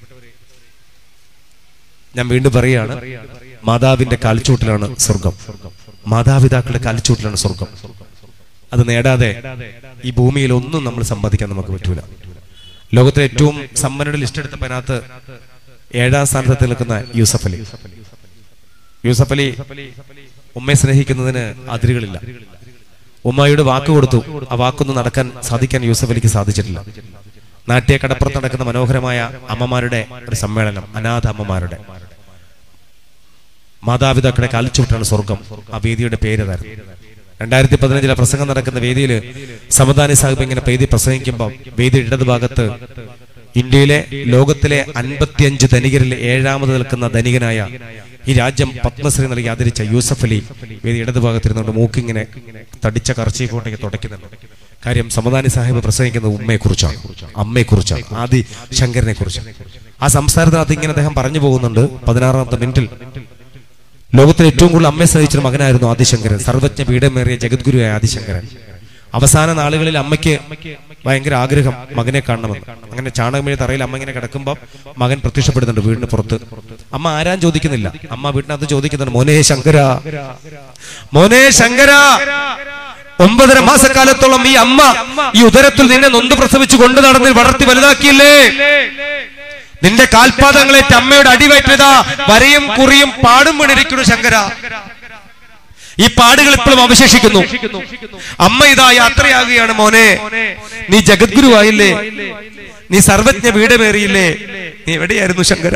Speaker 1: ഞാൻ വീണ്ടും പറയുകയാണ് മാതാവിന്റെ കാൽച്ചൂട്ടിലാണ് സ്വർഗം മാതാപിതാക്കളുടെ കാൽച്ചൂട്ടിലാണ് സ്വർഗം അത് നേടാതെ ഈ ഭൂമിയിൽ ഒന്നും നമ്മൾ സമ്പാദിക്കാൻ നമുക്ക് പറ്റൂല ലോകത്തിലെ ഏറ്റവും സമ്പന്നരുടെ ലിസ്റ്റ് എടുത്തപ്പോൾ അതിനകത്ത് ഏഴാം സ്ഥാനത്ത് നിൽക്കുന്ന യൂസഫ് അലി യൂസഫ് അലി ഉമ്മയെ സ്നേഹിക്കുന്നതിന് അതിരുകളില്ല ഉമ്മയുടെ വാക്ക് കൊടുത്തു ആ വാക്കൊന്നും നടക്കാൻ സാധിക്കാൻ യൂസഫ് അലിക്ക് സാധിച്ചിട്ടില്ല നാട്യ കടപ്പുറത്ത് നടക്കുന്ന മനോഹരമായ അമ്മമാരുടെ ഒരു സമ്മേളനം അനാഥ അമ്മമാരുടെ മാതാപിതാക്കളുടെ കാലിച്ചുവിട്ടാണ് സ്വർഗം ആ വേദിയുടെ പേര് അതായിരുന്നു രണ്ടായിരത്തി പതിനഞ്ചിലെ പ്രസംഗം നടക്കുന്ന വേദിയിൽ സമദാനി സാഹിബ് ഇങ്ങനെ വേദി പ്രസംഗിക്കുമ്പോൾ വേദി ഇടതുഭാഗത്ത് ഇന്ത്യയിലെ ലോകത്തിലെ അൻപത്തിയഞ്ച് ധനികരിൽ ഏഴാമത് നിൽക്കുന്ന ധനികനായ ഈ രാജ്യം പത്മശ്രീ നൽകി ആദരിച്ച യൂസഫ് അലി വേദി ഇടതുഭാഗത്തിരുന്നുകൊണ്ട് മൂക്കിങ്ങനെ തടിച്ച കറച്ചി കൊണ്ടേക്ക് തുടയ്ക്കുന്നുണ്ട് കാര്യം സമദാനി സാഹിബ് പ്രസംഗിക്കുന്നത് ഉമ്മയെക്കുറിച്ചാണ് അമ്മയെക്കുറിച്ചാണ് ആദി ശങ്കരനെ കുറിച്ച് ആ സംസാരത്തിനകത്ത് ഇങ്ങനെ അദ്ദേഹം പറഞ്ഞു പോകുന്നുണ്ട് പതിനാറാമത്തെ മിനിറ്റിൽ ലോകത്തിലെ ഏറ്റവും കൂടുതൽ അമ്മയെ സഹിച്ചൊരു മകനായിരുന്നു ആദിശങ്കരൻ സർവജ്ഞ പീഠമേറിയ ജഗദ്ഗുരുവായ ആദിശങ്കരൻ അവസാന നാളുകളിൽ അമ്മയ്ക്ക് ഭയങ്കര ആഗ്രഹം മകനെ കാണണമെന്ന് അങ്ങനെ ചാണകമേഴി തറയിൽ അമ്മ ഇങ്ങനെ കിടക്കുമ്പോൾ മകൻ പ്രത്യക്ഷപ്പെടുന്നുണ്ട് വീടിന് പുറത്ത് അമ്മ ആരാൻ ചോദിക്കുന്നില്ല അമ്മ വീട്ടിനകത്ത് ചോദിക്കുന്നുണ്ട് മോനെ ശങ്കര മോനെ ശങ്കര ഒമ്പതര മാസക്കാലത്തോളം ഈ അമ്മ ഈ ഉദരത്തിൽ നിന്നെ നൊന്ത് പ്രസവിച്ചു കൊണ്ടു നടന്ന് വളർത്തി വലുതാക്കിയില്ലേ നിന്റെ കാൽപാദങ്ങളേറ്റ് അമ്മയുടെ അടിവയറ്റതാ വരയും കുറിയും പാടും വീണിരിക്കുന്നു ശങ്കര ഈ പാടുകൾ ഇപ്പോഴും അവശേഷിക്കുന്നു അമ്മ ഇതാ യാത്രയാകുകയാണ് മോനെ നീ ജഗദ്ഗുരുവായില്ലേ നീ സർവജ്ഞ വീടമേറിയില്ലേ നീ എവിടെയായിരുന്നു ശങ്കര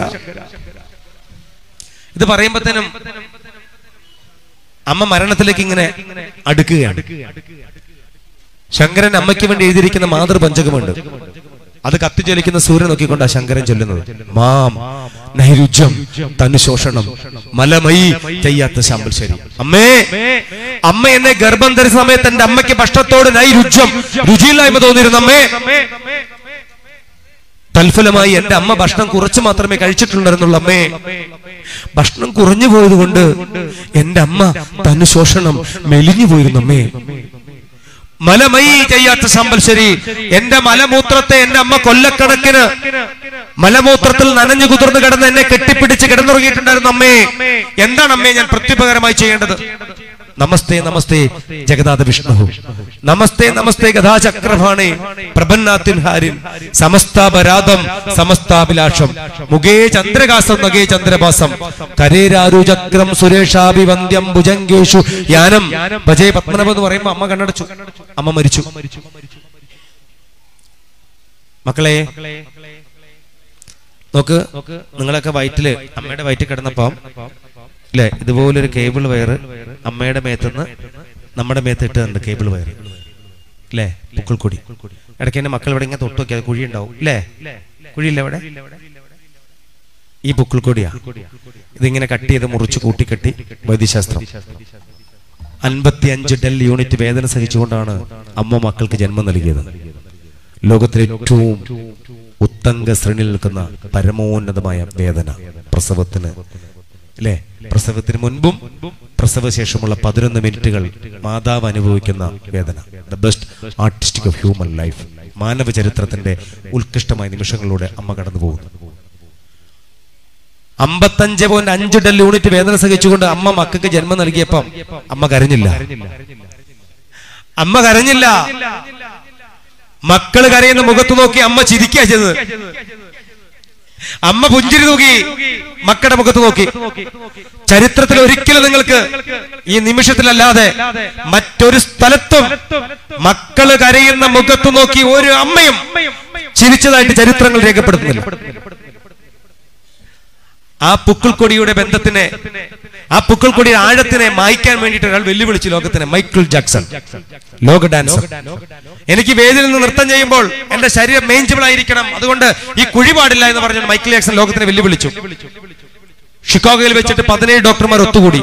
Speaker 1: ഇത് പറയുമ്പോഴത്തേനും അമ്മ മരണത്തിലേക്ക് ഇങ്ങനെ അടുക്കുകയാണ് ശങ്കരൻ അമ്മയ്ക്ക് വേണ്ടി എഴുതിയിരിക്കുന്ന മാതൃപഞ്ചകമുണ്ട് അത് കത്തിജ്വലിക്കുന്ന സൂര്യൻ നോക്കിക്കൊണ്ടാ ശങ്കരൻ ചൊല്ലുന്നത് മാം നൈരുജ്യം തനുശോഷണം മലമയി ചെയ്യാത്ത ശാമ്പൽ ശരി അമ്മേ അമ്മ എന്നെ ഗർഭം ധരിച്ച സമയത്ത് എന്റെ അമ്മയ്ക്ക് ഭക്ഷണത്തോട് നൈരുജ്യം രുചിയില്ലായ്മ തോന്നിയിരുന്നു അമ്മേ തൽഫലമായി എന്റെ അമ്മ ഭക്ഷണം കുറച്ച് മാത്രമേ കഴിച്ചിട്ടുണ്ടായിരുന്നുള്ളൂ അമ്മേ ഭക്ഷണം കുറഞ്ഞു പോയത് കൊണ്ട് എന്റെ അമ്മ തനുശോഷണം മെലിഞ്ഞു പോയിരുന്നു അമ്മേ മലമയി ചെയ്യാത്ത സമ്പൽശരി എന്റെ മലമൂത്രത്തെ എന്റെ അമ്മ കൊല്ലക്കണക്കിന് മലമൂത്രത്തിൽ നനഞ്ഞു കുതിർന്ന് കിടന്ന് എന്നെ കെട്ടിപ്പിടിച്ച് കിടന്നുറങ്ങിയിട്ടുണ്ടായിരുന്നു അമ്മേ എന്താണ് അമ്മേ ഞാൻ പ്രത്യുപകരമായി ചെയ്യേണ്ടത് നമസ്തേ നമസ്തേ ജഗന്നാഥ വിഷ്ണു നമസ്തേ നമസ്തേ ഗതാചക്രഭാണി പ്രപന്നാത്തിൻ ഹാരിൻ സമസ്താപരാധം സമസ്താഭിലാഷം മുഖേ ചന്ദ്രകാസം നഗേ ചന്ദ്രഭാസം കരേരാരുചക്രം സുരേഷാഭിവന്ദ്യം ഭുജംഗേഷു യാനം ഭജേ പത്മനഭ എന്ന് പറയുമ്പോ അമ്മ കണ്ണടച്ചു അമ്മ മരിച്ചു മക്കളെ നോക്ക് നിങ്ങളൊക്കെ വയറ്റില് അമ്മയുടെ വയറ്റിൽ കിടന്നപ്പം അല്ലെ ഇതുപോലൊരു കേബിൾ വയറ് അമ്മയുടെ മേത്തുനിന്ന് നമ്മുടെ മേത്ത് ഇട്ടുന്നുണ്ട് കേബിൾ വയർ അല്ലേ പുക്കിൾക്കൊടി ഇടയ്ക്ക് എന്റെ മക്കൾ ഇവിടെ ഇങ്ങനെ തൊട്ട് നോക്കിയാൽ കുഴി ഉണ്ടാവും അല്ലേ കുഴിയില്ല ഇവിടെ ഈ പുക്കിൾക്കൊടിയാ ഇതിങ്ങനെ കട്ട് ചെയ്ത് മുറിച്ച് കൂട്ടിക്കെട്ടി വൈദ്യശാസ്ത്രം അൻപത്തി അഞ്ച് ഡെൽ യൂണിറ്റ് വേദന സഹിച്ചുകൊണ്ടാണ് അമ്മ മക്കൾക്ക് ജന്മം നൽകിയത് ലോകത്തിലെ ഏറ്റവും ഉത്തങ്ക ശ്രേണിയിൽ നിൽക്കുന്ന പരമോന്നതമായ വേദന പ്രസവത്തിന് അല്ലേ പ്രസവത്തിന് മുൻപും പ്രസവശേഷമുള്ള പതിനൊന്ന് മിനിറ്റുകൾ മാതാവ് അനുഭവിക്കുന്ന വേദന the best artistic of human life മാനവ ചരിത്രത്തിന്റെ ഉത്കൃഷ്ടമായ നിമിഷങ്ങളിലൂടെ അമ്മ കടന്നു പോകുന്നു അമ്പത്തഞ്ച് പോയിന്റ് അഞ്ച് ഡെൽ യൂണിറ്റ് വേദന സഹിച്ചുകൊണ്ട് അമ്മ മക്കൾക്ക് ജന്മം നൽകിയപ്പം അമ്മ കരഞ്ഞില്ല അമ്മ കരഞ്ഞില്ല മക്കള് കരയുന്ന മുഖത്ത് നോക്കി അമ്മ ചിരിക്കുക ചെയ്തത് അമ്മ പുഞ്ചിരി തൂക്കി മക്കളുടെ മുഖത്ത് നോക്കി ചരിത്രത്തിൽ ഒരിക്കലും നിങ്ങൾക്ക് ഈ നിമിഷത്തിലല്ലാതെ മറ്റൊരു സ്ഥലത്തും മക്കള് കരയുന്ന മുഖത്ത് നോക്കി ഒരു അമ്മയും ചിരിച്ചതായിട്ട് ചരിത്രങ്ങൾ രേഖപ്പെടുത്തുന്നില്ല ആ പുക്കിൾക്കൊടിയുടെ ബന്ധത്തിനെ ആ പുക്കിൾക്കൊടിയുടെ ആഴത്തിനെ മായ്ക്കാൻ വേണ്ടിയിട്ട് ഒരാൾ വെല്ലുവിളിച്ചു ലോകത്തിനെ മൈക്കിൾ ജാക്സൺ ലോക ഡാൻസർ എനിക്ക് വേദിയിൽ നിന്ന് നൃത്തം ചെയ്യുമ്പോൾ എന്റെ ശരീരം മേഞ്ചബിൾ ആയിരിക്കണം അതുകൊണ്ട് ഈ കുഴി പാടില്ല എന്ന് പറഞ്ഞ മൈക്കിൾ ജാക്സൺ ലോകത്തിനെ വെല്ലുവിളിച്ചു ഷിക്കാഗോയിൽ വെച്ചിട്ട് പതിനേഴ് ഡോക്ടർമാർ ഒത്തുകൂടി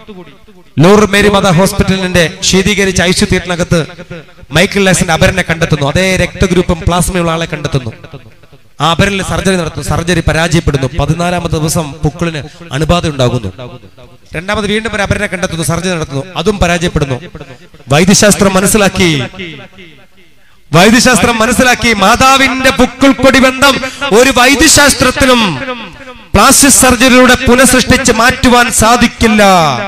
Speaker 1: ലൂർ മേരി മാത ഹോസ്പിറ്റലിന്റെ ശീതീകരിച്ച ഐസു തിയേറ്ററിനകത്ത് മൈക്കിൾ ജാക്സന്റെ അപരനെ കണ്ടെത്തുന്നു അതേ രക്തഗ്രൂപ്പും പ്ലാസ്മയുള്ള ആളെ കണ്ടെത്തുന്നു ആ അപരനിൽ സർജറി നടത്തുന്നു സർജറി പരാജയപ്പെടുന്നു പതിനാലാമത്തെ ദിവസം പുക്കിളിന് അണുബാധ ഉണ്ടാകുന്നു രണ്ടാമത് വീണ്ടും ഒരു അപരനെ കണ്ടെത്തുന്നു സർജറി നടത്തുന്നു അതും പരാജയപ്പെടുന്നു വൈദ്യശാസ്ത്രം മനസ്സിലാക്കി വൈദ്യശാസ്ത്രം മനസ്സിലാക്കി മാതാവിന്റെ പുക്കിൾക്കൊടി ബന്ധം ഒരു വൈദ്യശാസ്ത്രത്തിനും പ്ലാസ്റ്റിക് സർജറിയിലൂടെ പുനഃസൃഷ്ടിച്ച് മാറ്റുവാൻ സാധിക്കില്ല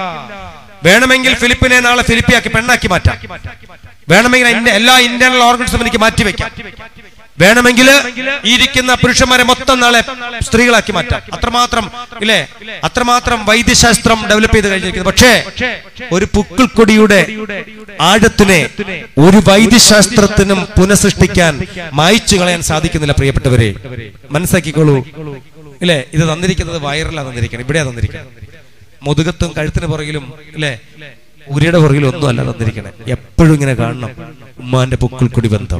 Speaker 1: വേണമെങ്കിൽ ഫിലിപ്പിനെ നാളെ ഫിലിപ്പിയാക്കി പെണ്ണാക്കി മാറ്റാം വേണമെങ്കിൽ അതിന്റെ എല്ലാ ഇന്റേണൽ ഓർഗൻസും എനിക്ക് മാറ്റിവെക്കാം വേണമെങ്കിൽ ഈ ഇരിക്കുന്ന പുരുഷന്മാരെ മൊത്തം നാളെ സ്ത്രീകളാക്കി മാറ്റാം അത്രമാത്രം ഇല്ലേ അത്രമാത്രം വൈദ്യശാസ്ത്രം ഡെവലപ്പ് ചെയ്ത് കഴിഞ്ഞിരിക്കുന്നു പക്ഷേ ഒരു പുക്കിൾക്കൊടിയുടെ ആഴത്തിനെ ഒരു വൈദ്യശാസ്ത്രത്തിനും പുനഃസൃഷ്ടിക്കാൻ മായ്ച്ചു കളയാൻ സാധിക്കുന്നില്ല പ്രിയപ്പെട്ടവരെ മനസ്സിലാക്കിക്കോളൂ ഇല്ലേ ഇത് തന്നിരിക്കുന്നത് വയറിലാണ് തന്നിരിക്കുന്നത് ഇവിടെയാ തന്നിരിക്കുന്നത് മുതുകത്തും കഴുത്തിന് പുറകിലും ഇല്ലേ ഉരിയുടെ പുറകിലും ഒന്നും അല്ല തന്നിരിക്കണേ എപ്പോഴും ഇങ്ങനെ കാണണം ഉമ്മാന്റെ പുക്കിൾക്കൊടി ബന്ധം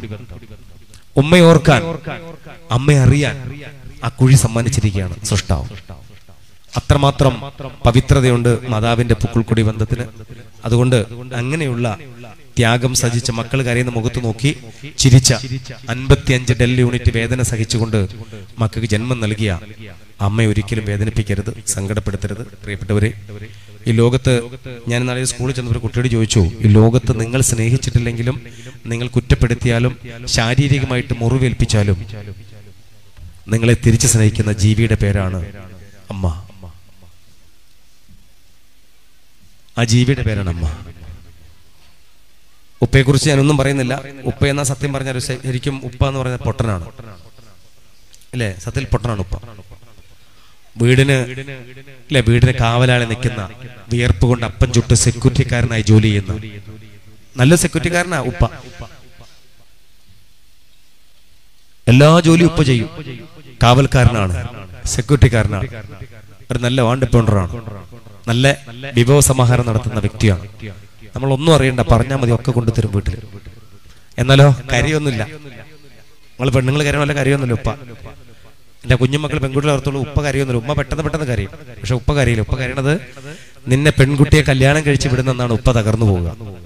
Speaker 1: ഉമ്മയെ ഓർക്കാൻ അമ്മയെ അറിയാൻ ആ കുഴി സമ്മാനിച്ചിരിക്കുകയാണ് സൃഷ്ടാവ് അത്രമാത്രം പവിത്രതയുണ്ട് മാതാവിന്റെ പുക്കിൾക്കൊടി ബന്ധത്തിന് അതുകൊണ്ട് അങ്ങനെയുള്ള ത്യാഗം സഹിച്ച മക്കൾ കരയുന്ന മുഖത്ത് നോക്കി ചിരിച്ച അൻപത്തിയഞ്ച് ഡെൽ യൂണിറ്റ് വേദന സഹിച്ചുകൊണ്ട് മക്കൾക്ക് ജന്മം നൽകിയ അമ്മയെ ഒരിക്കലും വേദനിപ്പിക്കരുത് സങ്കടപ്പെടുത്തരുത് പ്രിയപ്പെട്ടവരെ ഈ ലോകത്ത് ഞാൻ നാളെ സ്കൂളിൽ ചെന്നപ്പോൾ ഒരു കുട്ടിയോട് ചോദിച്ചു ഈ ലോകത്ത് നിങ്ങൾ സ്നേഹിച്ചിട്ടില്ലെങ്കിലും നിങ്ങൾ കുറ്റപ്പെടുത്തിയാലും ശാരീരികമായിട്ട് മുറിവേൽപ്പിച്ചാലും നിങ്ങളെ തിരിച്ചു സ്നേഹിക്കുന്ന ജീവിയുടെ പേരാണ് അമ്മ ആ ജീവിയുടെ പേരാണ് അമ്മ ഉപ്പയെ കുറിച്ച് ഞാനൊന്നും പറയുന്നില്ല ഉപ്പ എന്ന സത്യം പറഞ്ഞാൽ ഒരു ശ- ശരിക്കും ഉപ്പ എന്ന് പറയുന്നത് പൊട്ടനാണ് അല്ലേ സത്യത്തിൽ പൊട്ടനാണ് ഉപ്പ വീടിന് അല്ലെ വീടിന് കാവലാളി നിൽക്കുന്ന വിയർപ്പ് കൊണ്ട് അപ്പം ചുട്ട് സെക്യൂരിറ്റിക്കാരനായി ജോലി ചെയ്യുന്ന നല്ല സെക്യൂരിറ്റിക്കാരനാ ഉപ്പ എല്ലാ ജോലിയും ഉപ്പ ചെയ്യും കാവൽക്കാരനാണ് സെക്യൂരിറ്റിക്കാരനാണ് ഒരു നല്ല വാണ്ടിപ്പൗണ്ടറാണ് നല്ല വിഭവ സമാഹാരം നടത്തുന്ന വ്യക്തിയാണ് നമ്മൾ ഒന്നും അറിയണ്ട പറഞ്ഞാൽ മതി ഒക്കെ കൊണ്ടുതരും വീട്ടിൽ എന്നാലോ കരിയൊന്നുമില്ല നമ്മൾ പെണ്ണുങ്ങൾ കരയുമല്ല കരിയൊന്നുമില്ല ഉപ്പ എന്റെ കുഞ്ഞുമക്കൾ പെൺകുട്ടികളെ ഓർത്തുള്ളൂ ഉപ്പ കരയൊന്നുമില്ല ഉമ്മ പെട്ടെന്ന് പെട്ടെന്ന് കരയും പക്ഷെ ഉപ്പ കരയില്ല ഉപ്പ കരയണത് നിന്നെ പെൺകുട്ടിയെ കല്യാണം കഴിച്ച് വിടുന്നെന്നാണ് ഉപ്പ തകർന്നു പോവുക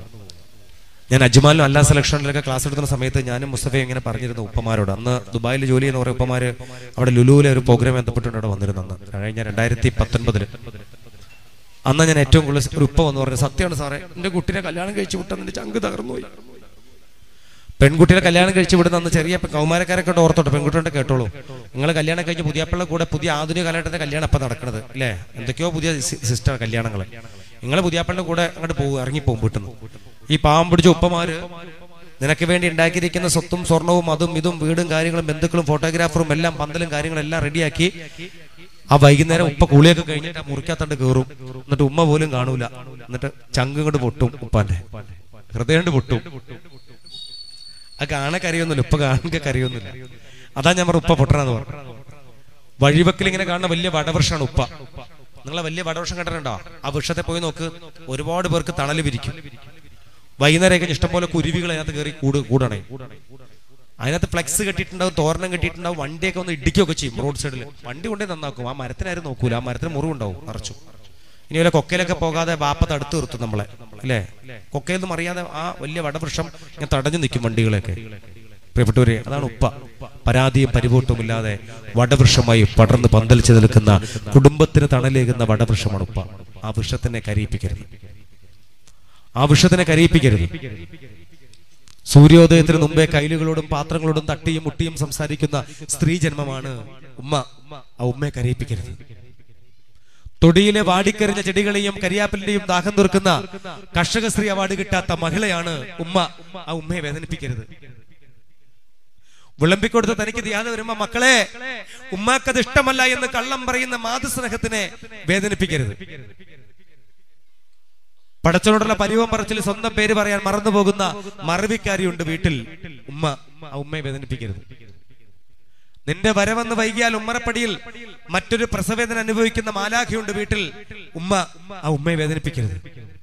Speaker 1: ഞാൻ അജ്മാലിലും അല്ലാ സെലക്ഷനിലൊക്കെ ക്ലാസ് എടുക്കുന്ന സമയത്ത് ഞാനും മുസ്തഫയും ഇങ്ങനെ പറഞ്ഞിരുന്നു ഉപ്പമാരോട് അന്ന് ദുബായിൽ ജോലി ചെയ്യുന്ന കുറെ ഉപ്പമാര് അവിടെ ലുലുവിലെ ഒരു പ്രോഗ്രാം ബന്ധപ്പെട്ടുകൊണ്ട് അവിടെ വന്നിരുന്നു അന്ന് കഴിഞ്ഞ രണ്ടായിരത്തി പത്തൊൻപതില് അന്ന് ഞാൻ ഏറ്റവും കൂടുതൽ ഒരു ഉപ്പ വന്ന് പറഞ്ഞു സത്യമാണ് സാറേ എന്റെ കുട്ടിനെ കല്യാണം കഴിച്ചു വിട്ടാൽ എന്റെ ചങ്ക് തകർന്നു പോയി പെൺകുട്ടിയെ കല്യാണം കഴിച്ച് വിടുന്ന അന്ന് ചെറിയ പെ- കൗമാരക്കാരൊക്കെ ഉണ്ട് ഓർത്തോട്ടെ പെൺകുട്ടികളുടെ കേട്ടോളൂ നിങ്ങൾ കല്യാണം കഴിഞ്ഞ് പുതിയപ്പിള്ള കൂടെ പുതിയ ആധുനിക കാലഘട്ടത്തിന്റെ കല്യാണം അപ്പം നടക്കുന്നത് അല്ലേ എന്തൊക്കെയോ പുതിയ സിസ്റ്റർ കല്യാണങ്ങൾ നിങ്ങൾ പുതിയപ്പിള്ള കൂടെ അങ്ങോട്ട് പോകും ഇറങ്ങിപ്പോകും വീട്ടിൽ നിന്ന് ഈ പാവം പിടിച്ച ഉപ്പമാര് നിനക്ക് വേണ്ടി ഉണ്ടാക്കിയിരിക്കുന്ന സ്വത്തും സ്വർണവും അതും ഇതും വീടും കാര്യങ്ങളും ബന്ധുക്കളും ഫോട്ടോഗ്രാഫറും എല്ലാം പന്തലും കാര്യങ്ങളും എല്ലാം റെഡിയാക്കി ആ വൈകുന്നേരം ഉപ്പ കുളിയൊക്കെ കഴിഞ്ഞിട്ട് ആ മുറിക്കാത്തണ്ട് കയറും എന്നിട്ട് ഉമ്മ പോലും കാണൂല എന്നിട്ട് ചങ്ക് കൊണ്ട് പൊട്ടും ഉപ്പാന്റെ ഹൃദയം കൊണ്ട് പൊട്ടും ആ കാണാൻ കരയൊന്നുമില്ല ഉപ്പ കാണുക കരയൊന്നുമില്ല അതാ ഞാൻ പറഞ്ഞ ഉപ്പ പൊട്ടണെന്ന് പറഞ്ഞു വഴിവെക്കിൽ ഇങ്ങനെ കാണുന്ന വലിയ വടവൃഷമാണ് ഉപ്പ നിങ്ങളെ വലിയ വടവൃഷം കണ്ടിട്ടുണ്ടോ ആ വൃക്ഷത്തെ പോയി നോക്ക് ഒരുപാട് പേർക്ക് തണല് വിരിക്കും വൈകുന്നേരം കഴിഞ്ഞ് ഇഷ്ടംപോലെ കുരുവികൾ അതിനകത്ത് കയറി കൂട് കൂടണേ അതിനകത്ത് ഫ്ലെക്സ് കെട്ടിയിട്ടുണ്ടാവും തോരണം കെട്ടിയിട്ടുണ്ടാവും വണ്ടിയൊക്കെ ഒന്ന് ഇടിക്കുകയൊക്കെ ചെയ്യും റോഡ് സൈഡിൽ വണ്ടി കൊണ്ടേ നന്നാക്കും ആ മരത്തിനാരും നോക്കൂല ആ മരത്തിന് മുറിവുണ്ടാവും നിറച്ചു ഇനി വല്ല കൊക്കയിലൊക്കെ പോകാതെ ബാപ്പ തടുത്ത് നിർത്തും നമ്മളെ അല്ലേ കൊക്കയിൽ നിന്നും അറിയാതെ ആ വലിയ വടവൃക്ഷം ഇങ്ങനെ തടഞ്ഞു നിൽക്കും വണ്ടികളെയൊക്കെ പ്രിയപ്പെട്ടവരെ അതാണ് ഉപ്പ പരാതിയും പരിപോട്ടും ഇല്ലാതെ വടവൃക്ഷമായി പടർന്ന് പന്തലിച്ചു നിൽക്കുന്ന കുടുംബത്തിന് തണലേകുന്ന വടവൃക്ഷമാണ് ഉപ്പ ആ വൃക്ഷത്തിനെ കരയിപ്പിക്കരുത് ആ വൃക്ഷത്തിനെ കരയിപ്പിക്കരുത് സൂര്യോദയത്തിന് മുമ്പേ കൈലുകളോടും പാത്രങ്ങളോടും തട്ടിയും മുട്ടിയും സംസാരിക്കുന്ന സ്ത്രീ ജന്മമാണ് ഉമ്മ ആ ഉമ്മയെ കരയിപ്പിക്കരുത് തൊടിയിലെ വാടിക്കരിഞ്ഞ ചെടികളെയും കരിയാപ്പലിന്റെയും ദാഹം തീർക്കുന്ന കർഷക സ്ത്രീ അവാർഡ് കിട്ടാത്ത മഹിളയാണ് ഉമ്മ ആ ഉമ്മയെ വേദനിപ്പിക്കരുത് വിളമ്പിക്കൊടുത്ത് തനിക്ക് ധ്യാനം വരുമ്പോ മക്കളെ ഉമ്മാക്കത് ഇഷ്ടമല്ല എന്ന് കള്ളം പറയുന്ന മാതൃസ്നേഹത്തിനെ വേദനിപ്പിക്കരുത് പടച്ചനോടുള്ള പരിവം പറച്ചിൽ സ്വന്തം പേര് പറയാൻ മറന്നു പോകുന്ന മറവിക്കാരിയുണ്ട് വീട്ടിൽ ഉമ്മ ആ ഉമ്മയെ വേദനിപ്പിക്കരുത് നിന്റെ വരവെന്ന് വൈകിയാൽ ഉമ്മറപ്പടിയിൽ മറ്റൊരു പ്രസവേദന അനുഭവിക്കുന്ന മാലാഖയുണ്ട് വീട്ടിൽ ഉമ്മ ആ ഉമ്മയെ വേദനിപ്പിക്കരുത്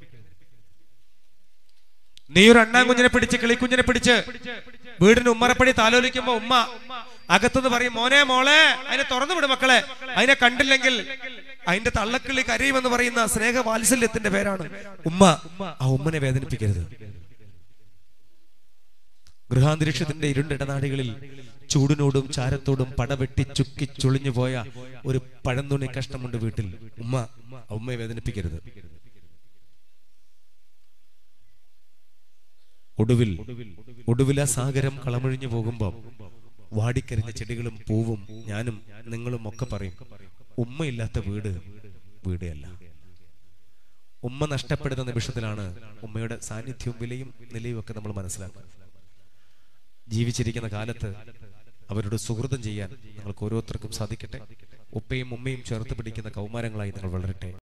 Speaker 1: നീ ഒരു അണ്ണാൻ കുഞ്ഞിനെ പിടിച്ച് കിളിക്കുഞ്ഞിനെ പിടിച്ച് വീടിന് ഉമ്മറപ്പടി താലോലിക്കുമ്പോ ഉമ്മ അകത്തുനിന്ന് പറയും മോനെ മോളെ അതിനെ തുറന്നു വിട് മക്കളെ അതിനെ കണ്ടില്ലെങ്കിൽ അതിന്റെ തള്ളക്കിളി കരയുമെന്ന് പറയുന്ന സ്നേഹ വാത്സല്യത്തിന്റെ പേരാണ് ഉമ്മ ആ ഉമ്മനെ വേദനിപ്പിക്കരുത് ഗൃഹാന്തരീക്ഷത്തിന്റെ ഇരുണ്ടിടനാടുകളിൽ ചൂടിനോടും ചാരത്തോടും പടവെട്ടി ചുക്കി ചുളിഞ്ഞു പോയ ഒരു പഴന്തുണി കഷ്ടമുണ്ട് വീട്ടിൽ ഉമ്മ ആ ഉമ്മയെ വേദനിപ്പിക്കരുത് ഒടുവിൽ ഒടുവിൽ ആ സാഗരം കളമൊഴിഞ്ഞു പോകുമ്പോൾ വാടിക്കരിഞ്ഞ ചെടികളും പൂവും ഞാനും നിങ്ങളും ഒക്കെ പറയും ഉമ്മയില്ലാത്ത വീട് വീടല്ല ഉമ്മ നഷ്ടപ്പെടുന്ന നിമിഷത്തിലാണ് ഉമ്മയുടെ സാന്നിധ്യവും വിലയും നിലയും ഒക്കെ നമ്മൾ മനസ്സിലാക്കുക ജീവിച്ചിരിക്കുന്ന കാലത്ത് അവരുടെ സുഹൃതം ചെയ്യാൻ നിങ്ങൾക്ക് ഓരോരുത്തർക്കും സാധിക്കട്ടെ ഉപ്പയും ഉമ്മയും ചേർത്ത് പിടിക്കുന്ന കൗമാരങ്ങളായി നിങ്ങൾ വളരട്ടെ